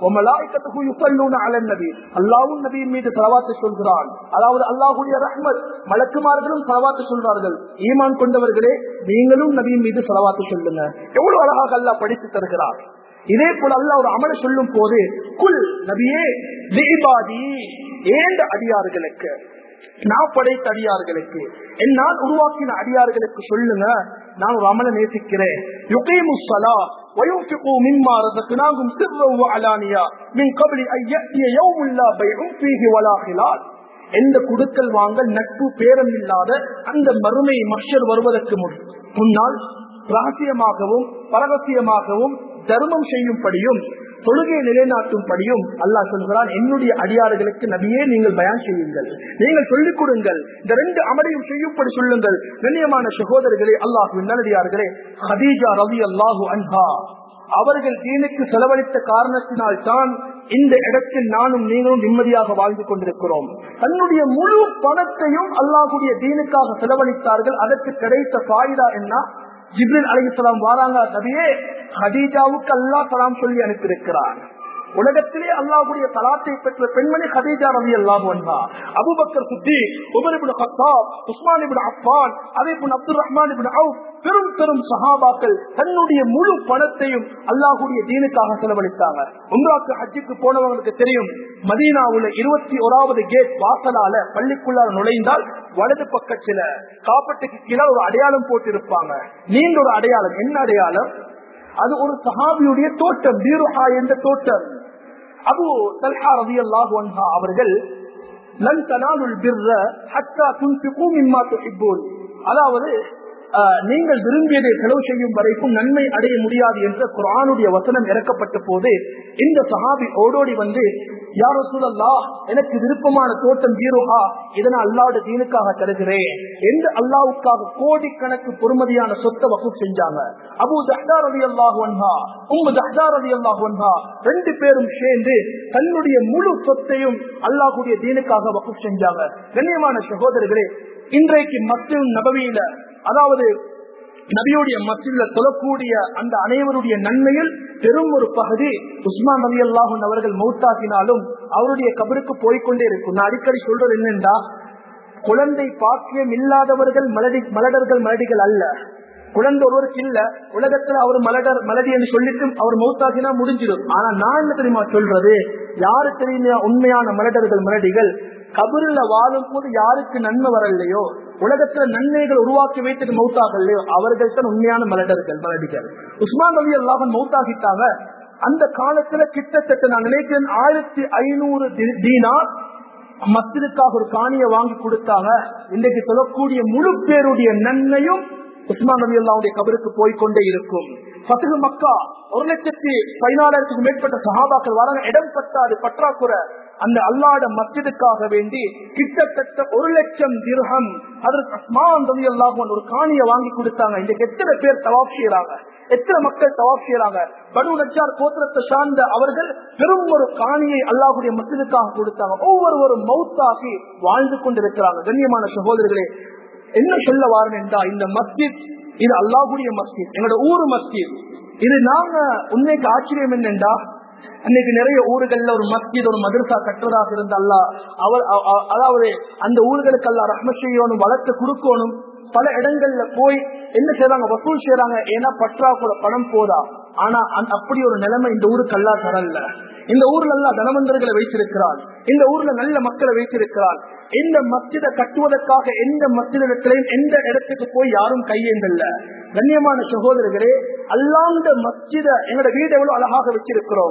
நபி அல்லாவும் நபியின் மீது செலவாத்து சொல்கிறான் அதாவது அல்லாஹுடைய ரஹ்மத் மலக்குமார்களும் செலவாத்து சொல்றார்கள் ஈமான் கொண்டவர்களே நீங்களும் நபியின் மீது செலவாத்து சொல்லுங்க எவ்வளவு அழகாக அல்லாஹ் படித்து தருகிறார் இதே போல அல்ல ஒரு அமல சொல்லும் போது குல் நபியே லிபாதி ஏண்ட அடியார்களுக்கு நான் படைத்த அடியார்களுக்கு என்னால் உருவாக்கின அடியார்களுக்கு சொல்லுங்க நான் ஒரு அமல நேசிக்கிறேன் யுகீமு ஸலா وينفقوا مما رزقناهم سرا وعلانيا من قبل ان ياتي يوم لا بيع فيه ولا خلال எந்த குடுக்கல் வாங்கல் நட்பு பேரம் இல்லாத அந்த மறுமை மஷர் வருவதற்கு முன் முன்னால் ரகசியமாகவும் பரகசியமாகவும் தர்மம் செய்யும்படியும் தொழுகையை நிலைநாட்டும்படியும் அல்லாஹ் சொல்கிறான் என்னுடைய அடியார்களுக்கு நபியே நீங்கள் பயான் செய்யுங்கள் நீங்கள் சொல்லிக் கொடுங்கள் இந்த ரெண்டு அமரையும் செய்யும்படி சொல்லுங்கள் கண்ணியமான சகோதரர்களே அல்லாஹு நல்லடியார்களே ஹதீஜா ரவி அல்லாஹு அன்ஹா அவர்கள் தீனுக்கு செலவழித்த காரணத்தினால் தான் இந்த இடத்தில் நானும் நீங்களும் நிம்மதியாக வாழ்ந்து கொண்டிருக்கிறோம் தன்னுடைய முழு பணத்தையும் அல்லாஹுடைய தீனுக்காக செலவழித்தார்கள் அதற்கு கிடைத்த பாயுதா என்ன ஜிப்ரில் அலிசலாம் வாராங்க நபியே ஹதீஜாவுக்கு அல்லாஹ் சலாம் சொல்லி அனுப்பியிருக்கிறார் உலகத்திலே அல்லாஹுடைய தலாத்தை பெற்ற பெண்மணி ஹதீஜா ரவி அல்லாஹ் வந்தா அபுபக்கர் சுத்தி Umar ibn Khattab Usman ibn Affan அதேபோல் அப்துல் ரஹ்மான் இபின் அவுப் பெரும் பெரும் சஹாபாக்கள் தன்னுடைய முழு பணத்தையும் அல்லாஹுடைய தீனுக்காக செலவழித்தாங்க உம்ராக்கு ஹஜ்ஜுக்கு போனவங்களுக்கு தெரியும் மதீனாவுல இருபத்தி ஓராவது கேட் வாசலால பள்ளிக்குள்ளார நுழைந்தால் வலது பக்கத்துல காப்பட்டுக்கு கீழே ஒரு அடையாளம் போட்டிருப்பாங்க நீண்ட ஒரு அடையாளம் என்ன அடையாளம் அது ஒரு சஹாபியுடைய தோட்டம் பீருஹா என்ற தோட்டம் அபு தல்ஹா ரவி அல்லாஹு அன்ஹா அவர்கள் லன் தனாலுல் பிர்ர ஹத்தா துன்பிகு மிம்மா துஹிப்பூன் அதாவது ஆஹ், நீங்கள் விரும்பியதை செலவு செய்யும் வரைக்கும் நன்மை அடைய முடியாது என்ற குரானுடைய வசனம் இறக்கப்பட்ட போது இந்த சஹாபி ஓடோடி வந்து யாரோ சூழல்லா எனக்கு விருப்பமான தோட்டம் ஜீரோஹா இதனை அல்லாவோட தீனுக்காக தருகிறேன் என்று அல்லாவுக்காக கோடிக்கணக்கு பொறுமதியான சொத்தை வகுப்பு செஞ்சாங்க அபு தஹ்தா ரவி அல்லாஹு அன்ஹா உம்மு தஹ்தா ரவி அல்லாஹு அன்ஹா ரெண்டு பேரும் சேர்ந்து தன்னுடைய முழு சொத்தையும் அல்லாஹுடைய தீனுக்காக வகுப்பு செஞ்சாங்க கண்ணியமான சகோதரர்களே இன்றைக்கு மத்திய நபவியில அதாவது நபியுடைய மத்தியில தொழக்கூடிய அந்த அனைவருடைய நன்மையில் பெரும் ஒரு பகுதி உஸ்மான் நபி அல்லாஹன் அவர்கள் மௌத்தாக்கினாலும் அவருடைய கபருக்கு போய்கொண்டே இருக்கும் நான் அடிக்கடி சொல்றது என்னென்றா குழந்தை பாக்கியம் இல்லாதவர்கள் மலடி மலடர்கள் மலடிகள் அல்ல குழந்தை ஒருவருக்கு இல்ல உலகத்துல அவர் மலடர் மலடி என்று சொல்லிட்டு அவர் மௌத்தாக்கினா முடிஞ்சிடும் ஆனா நான் என்ன தெரியுமா சொல்றது யாரு தெரியுமா உண்மையான மலடர்கள் மலடிகள் கபருல வாழும் போது யாருக்கு நன்மை வரலையோ உலகத்துல நன்மைகள் உருவாக்கி வைத்துட்டு மௌத்தாகலையோ அவர்கள் தான் உண்மையான மலடர்கள் மலடிகள் உஸ்மான் ரவி அல்லாஹன் மௌத்தாகிட்டாங்க அந்த காலத்துல கிட்டத்தட்ட நான் நினைக்கிறேன் ஆயிரத்தி ஐநூறு தீனார் மஸ்ஜிதுக்காக ஒரு காணியை வாங்கி கொடுத்தாங்க இன்றைக்கு சொல்லக்கூடிய முழு பேருடைய நன்மையும் உஸ்மான் நபி அல்லாவுடைய கபருக்கு போய்கொண்டே இருக்கும் பத்துகு மக்கா ஒரு லட்சத்தி பதினாலாயிரத்துக்கும் மேற்பட்ட சகாபாக்கள் வராங்க இடம் பத்தாது பற்றாக்குறை அந்த அல்லாட மஸ்ஜிதுக்காக வேண்டி கிட்டத்தட்ட ஒரு லட்சம் திர்ஹம் அதற்கு அஸ்மான் ரவி அல்லாஹன் ஒரு காணியை வாங்கி கொடுத்தாங்க இன்றைக்கு எத்தனை பேர் தவாப் செய்யறாங்க எத்தனை மக்கள் தவாப் செய்யறாங்க பனு நச்சார் கோத்திரத்தை சார்ந்த அவர்கள் பெரும் ஒரு காணியை அல்லாஹுடைய மஸ்ஜிதுக்காக கொடுத்தாங்க ஒவ்வொருவரும் மௌத்தாகி வாழ்ந்து கொண்டிருக்கிறாங்க கண்ணியமான சகோதரர்களே என்ன சொல்ல வாரன் என்றா இந்த மஸ்ஜித் இது அல்லாஹுடைய மஸ்ஜித் எங்களோட ஊரு மஸ்ஜித் இது நாங்க உண்மைக்கு ஆச்சரியம் என்னென்றா அன்னைக்கு நிறைய ஊர்கள்ல ஒரு மஸ்ஜித் ஒரு மதரசா கட்டுறதாக இருந்த அல்லா அவர் அ- அ- அதாவது அந்த ஊர்களுக்கு அல்லா ரஹ்ம செய்யணும் வளர்த்து கொடுக்கணும் பல இடங்கள்ல போய் என்ன செய்யறாங்க வசூல் செய்யறாங்க ஏன்னா பற்றாக்குறை பணம் போதா ஆனா அந்த- அப்படி ஒரு நிலைமை இந்த ஊருக்கு அல்லா தரல இந்த ஊர்ல எல்லாம் தனவந்தர்களை வைத்திருக்கிறான் இந்த ஊர்ல நல்ல மக்களை வைத்திருக்கிறான் இந்த மஸ்ஜிதை கட்டுவதற்காக எந்த மஸ்ஜிதத்திலையும் எந்த இடத்துக்கு போய் யாரும் கையேந்தல்ல கண்ணியமான சகோதரர்களே அல்லாந்த மஸ்ஜித எங்களோட வீடு எவ்வளவு அழகாக வச்சிருக்கிறோம்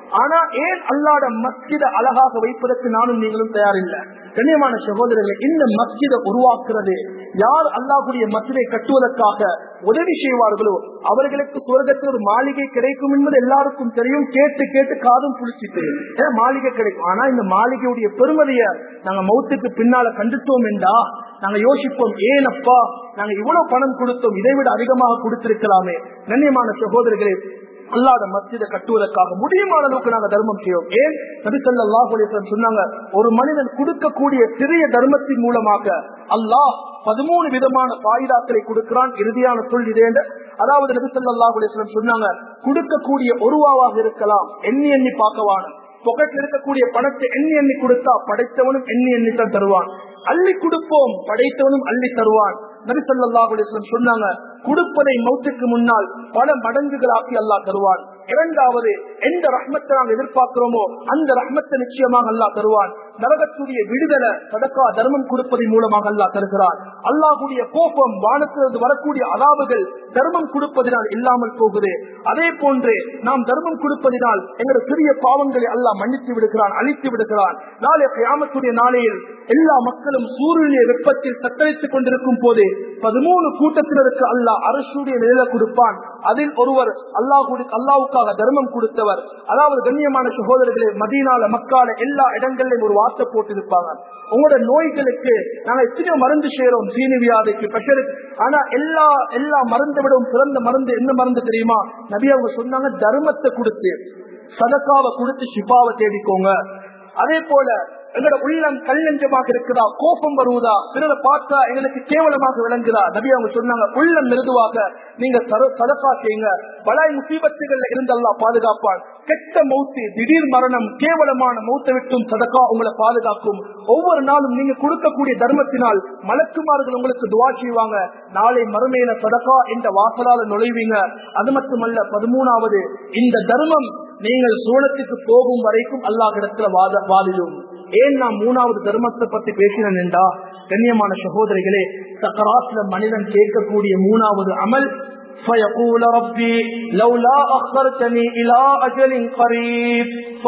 ஆனா ஏன் அல்லாட மஸ்ஜித அழகாக வைப்பதற்கு நானும் நீங்களும் தயாரில்லை கண்ணியமான சகோதரர்களை இந்த மஸ்ஜிதை உருவாக்குறது யார் அல்லாஹுடைய மஸ்ஜிதை கட்டுவதற்காக உதவி செய்வார்களோ அவர்களுக்கு சுவர்க்கத்தில் ஒரு மாளிகை கிடைக்கும் என்பது எல்லாருக்கும் தெரியும் கேட்டு கேட்டு காதும் புளிச்சு தெரியும் ஏன்னா மாளிகை கிடைக்கும் ஆனா இந்த மாளிகையுடைய பெருமதிய நாங்க மௌத்துக்கு பின்னால கண்டுட்டோம் என்றா நாங்க யோசிப்போம் ஏனப்பா நாங்க இவ்வளவு பணம் கொடுத்தோம் இதை விட அதிகமாக கொடுத்திருக்கலாமே கண்ணியமான சகோதரர்களே அல்லாத மஸ்ஜிதை கட்டுவதற்காக முடியுமான அளவுக்கு நாங்க தர்மம் செய்வோம் ஏன் நபிசல்லாஹ் சொன்னாங்க ஒரு மனிதன் கொடுக்கக்கூடிய சிறிய தர்மத்தின் மூலமாக அல்லாஹ் பதிமூணு விதமான பாயிதாக்களை கொடுக்கிறான் இறுதியான சொல் இதே அதாவது நபிசல்லாஹ் சொன்னாங்க கொடுக்கக்கூடிய ஒருவாவாக இருக்கலாம் எண்ணி எண்ணி பார்க்கவான பொக்கெட்ல இருக்கக்கூடிய பணத்தை எண்ணி எண்ணி கொடுத்தா படைத்தவனும் எண்ணி எண்ணி தான் தருவான் அள்ளி கொடுப்போம் படைத்தவனும் அள்ளி தருவான் நபிசல்லாஹ் சொன்னாங்க கொடுப்பதை மௌத்துக்கு முன்னால் பல மடங்குகளாக்கி அல்லாஹ் தருவான் இரண்டாவது எந்த ரஹ்மத்தை நாம் எதிர்பார்க்கிறோமோ அந்த ரஹ்மத்தை நிச்சயமாக அல்லாஹ் தருவான் நரகத்துடைய விடுதலை சதக்கா தர்மம் கொடுப்பதன் மூலமாக அல்லாஹ் தருகிறான் அல்லாஹுடைய கோபம் வானத்திலிருந்து வரக்கூடிய அதாவுகள் தர்மம் கொடுப்பதினால் இல்லாமல் போகுது அதே போன்று நாம் தர்மம் கொடுப்பதினால் எங்களுடைய சிறிய பாவங்களை அல்லாஹ் மன்னித்து விடுகிறான் அழித்து விடுகிறான் நாளை கியாமத்துடைய நாளையில் எல்லா மக்களும் சூரியனுடைய வெப்பத்தில் தத்தளித்துக் கொண்டிருக்கும் போது பதிமூணு கூட்டத்தினருக்கு அல்லாஹ் அரசுடைய நிலையில கொடுப்பான் அதில் ஒருவர் அல்லாஹ் அல்லாவுக்காக தர்மம் கொடுத்தவர் அதாவது கண்ணியமான சகோதரர்களே மதீனால மக்கால எல்லா இடங்களிலும் ஒரு வார்த்தை போட்டிருப்பாங்க உங்களோட நோய்களுக்கு நாங்க எத்தனையோ மருந்து செய்யறோம் சீனி வியாதிக்கு பிரஷருக்கு ஆனா எல்லா எல்லா மருந்து விடவும் சிறந்த மருந்து என்ன மருந்து தெரியுமா நபி அவங்க சொன்னாங்க தர்மத்தை கொடுத்து சதக்காவை கொடுத்து ஷிபாவை தேடிக்கோங்க அதே போல எங்களோட உள்ளம் கல்லஞ்சமாக இருக்குதா கோபம் வருவதா பிறரை பார்த்தா எங்களுக்கு கேவலமாக விளங்குதா நபி அவங்க சொன்னாங்க உள்ளம் மிருதுவாக நீங்க சதப்பா செய்யுங்க பலாய் முசீபத்துகள்ல இருந்தெல்லாம் பாதுகாப்பான் கெட்ட மௌத்து திடீர் மரணம் கேவலமான மௌத்தை விட்டும் சதக்கா உங்களை பாதுகாக்கும் ஒவ்வொரு நாளும் நீங்க கொடுக்கக்கூடிய தர்மத்தினால் மலக்குமார்கள் உங்களுக்கு துவா செய்வாங்க நாளை மறுமையில சதக்கா என்ற வாசலால நுழைவீங்க அது மட்டுமல்ல பதிமூணாவது இந்த தர்மம் நீங்கள் சூழத்துக்கு போகும் வரைக்கும் அல்லாஹிடத்துல வாத வாதிடும் ஏன் நான் மூணாவது தர்மத்தை பத்தி பேசினேன் என்றா கண்ணியமான சகோதரிகளே சக்கராத்துல மனிதன் கேட்கக்கூடிய மூணாவது அமல் فيقول ربي لولا أخرتني إلى أجل قريب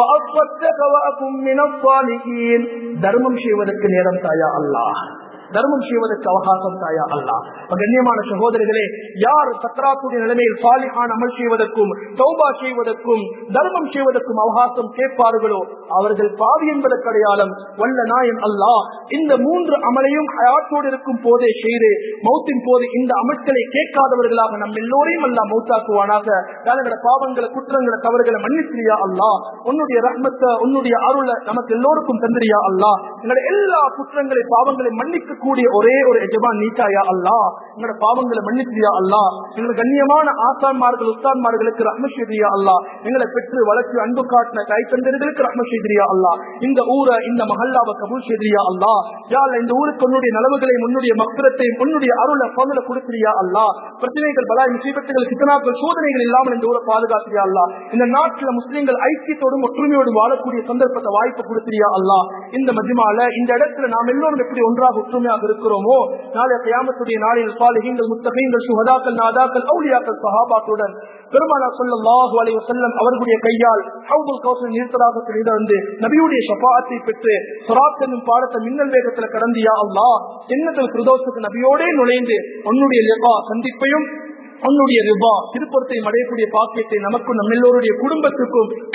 فأصدق وأكن من الصالحين தர்மம் செய்வதற்கு நேரம் தாயா அல்லாஹ் தர்மம் செய்வதற்கு அவகாசம் தாயா அல்லா கண்ணியமான சகோதரிகளே யார் சக்கராத்துடைய நிலைமையில் சாலிஹான் அமல் செய்வதற்கும் சௌபா செய்வதற்கும் தர்மம் செய்வதற்கும் அவகாசம் கேட்பார்களோ அவர்கள் பாவி என்பதற்கு அடையாளம் வல்ல நாயன் அல்லா இந்த மூன்று அமலையும் ஹயாத்தோடு இருக்கும் போதே செய்து மௌத்தின் போது இந்த அமல்களை கேட்காதவர்களாக நம் எல்லோரையும் அல்லா மௌத்தாக்குவானாக எங்களோட பாவங்களை குற்றங்களை தவறுகளை மன்னிச்சிரியா அல்லா உன்னுடைய ரஹ்மத்தை உன்னுடைய அருளை நமக்கு எல்லோருக்கும் தந்திரியா அல்லா எங்களோட எல்லா குற்றங்களை பாவங்களை மன்னிக்க கூடிய ஒரே ஒரு எஜமான் நீட்டாயா அல்லா எங்களோட பாவங்களை மன்னிச்சியா அல்லா எங்களை கண்ணியமான ஆசான்மார்கள் உஸ்தான்மார்களுக்கு ரஹ்மஷிதியா அல்லா எங்களை பெற்று வளர்ச்சி அன்பு காட்டின கைத்தந்தர்களுக்கு ரஹ்மஷிதியா அல்லா இந்த ஊரை இந்த மஹல்லாவை கபூல் செய்தியா அல்லா யாழ் இந்த ஊருக்கு உன்னுடைய நலவுகளை உன்னுடைய மக்குரத்தையும் உன்னுடைய அருளை பங்குல கொடுத்திரியா அல்லா பிரச்சனைகள் பலாய் முசீபத்துகள் சித்தனாக்கள் சோதனைகள் இல்லாமல் இந்த ஊரை பாதுகாத்திரியா அல்லா இந்த நாட்டில் முஸ்லீம்கள் ஐக்கியத்தோடும் ஒற்றுமையோடும் வாழக்கூடிய சந்தர்ப்பத்தை வாய்ப்பு கொடுத்திரியா அல்லா இந்த மதிமால இந்த இடத்துல நாம் எல்லோரும் எப்படி ஒன்றாக ஒற்றுமையாக இருக்கிறோமோ நாளை கியாமத்துடைய நாளில் சாலிகங்கள் முத்தகைங்கள் சுகதாக்கள் நாதாக்கள் அவுளியாக்கள் சஹாபாத்துடன் பெருமானா சொல்லல்லாஹு அலைஹி வஸல்லம் அவர்களுடைய கையால் ஹவுதுல் கௌசர் நீர்த்ததாக வந்து நபியுடைய ஷஃபாஅத்தை பெற்று சிராத் என்னும் பாடத்தை மின்னல் வேகத்துல கடந்தியா அல்லாஹ் ஜன்னத்துல் ஃபிர்தௌஸுக்கு நபியோடே நுழைந்து உன்னுடைய லிகா சந்திப்பையும் உன்னுடைய ரிபா திருப்பத்தை அடையக்கூடிய பாக்கியத்தை நமக்கும் நம்ம எல்லோருடைய குடும்பத்துக்கும்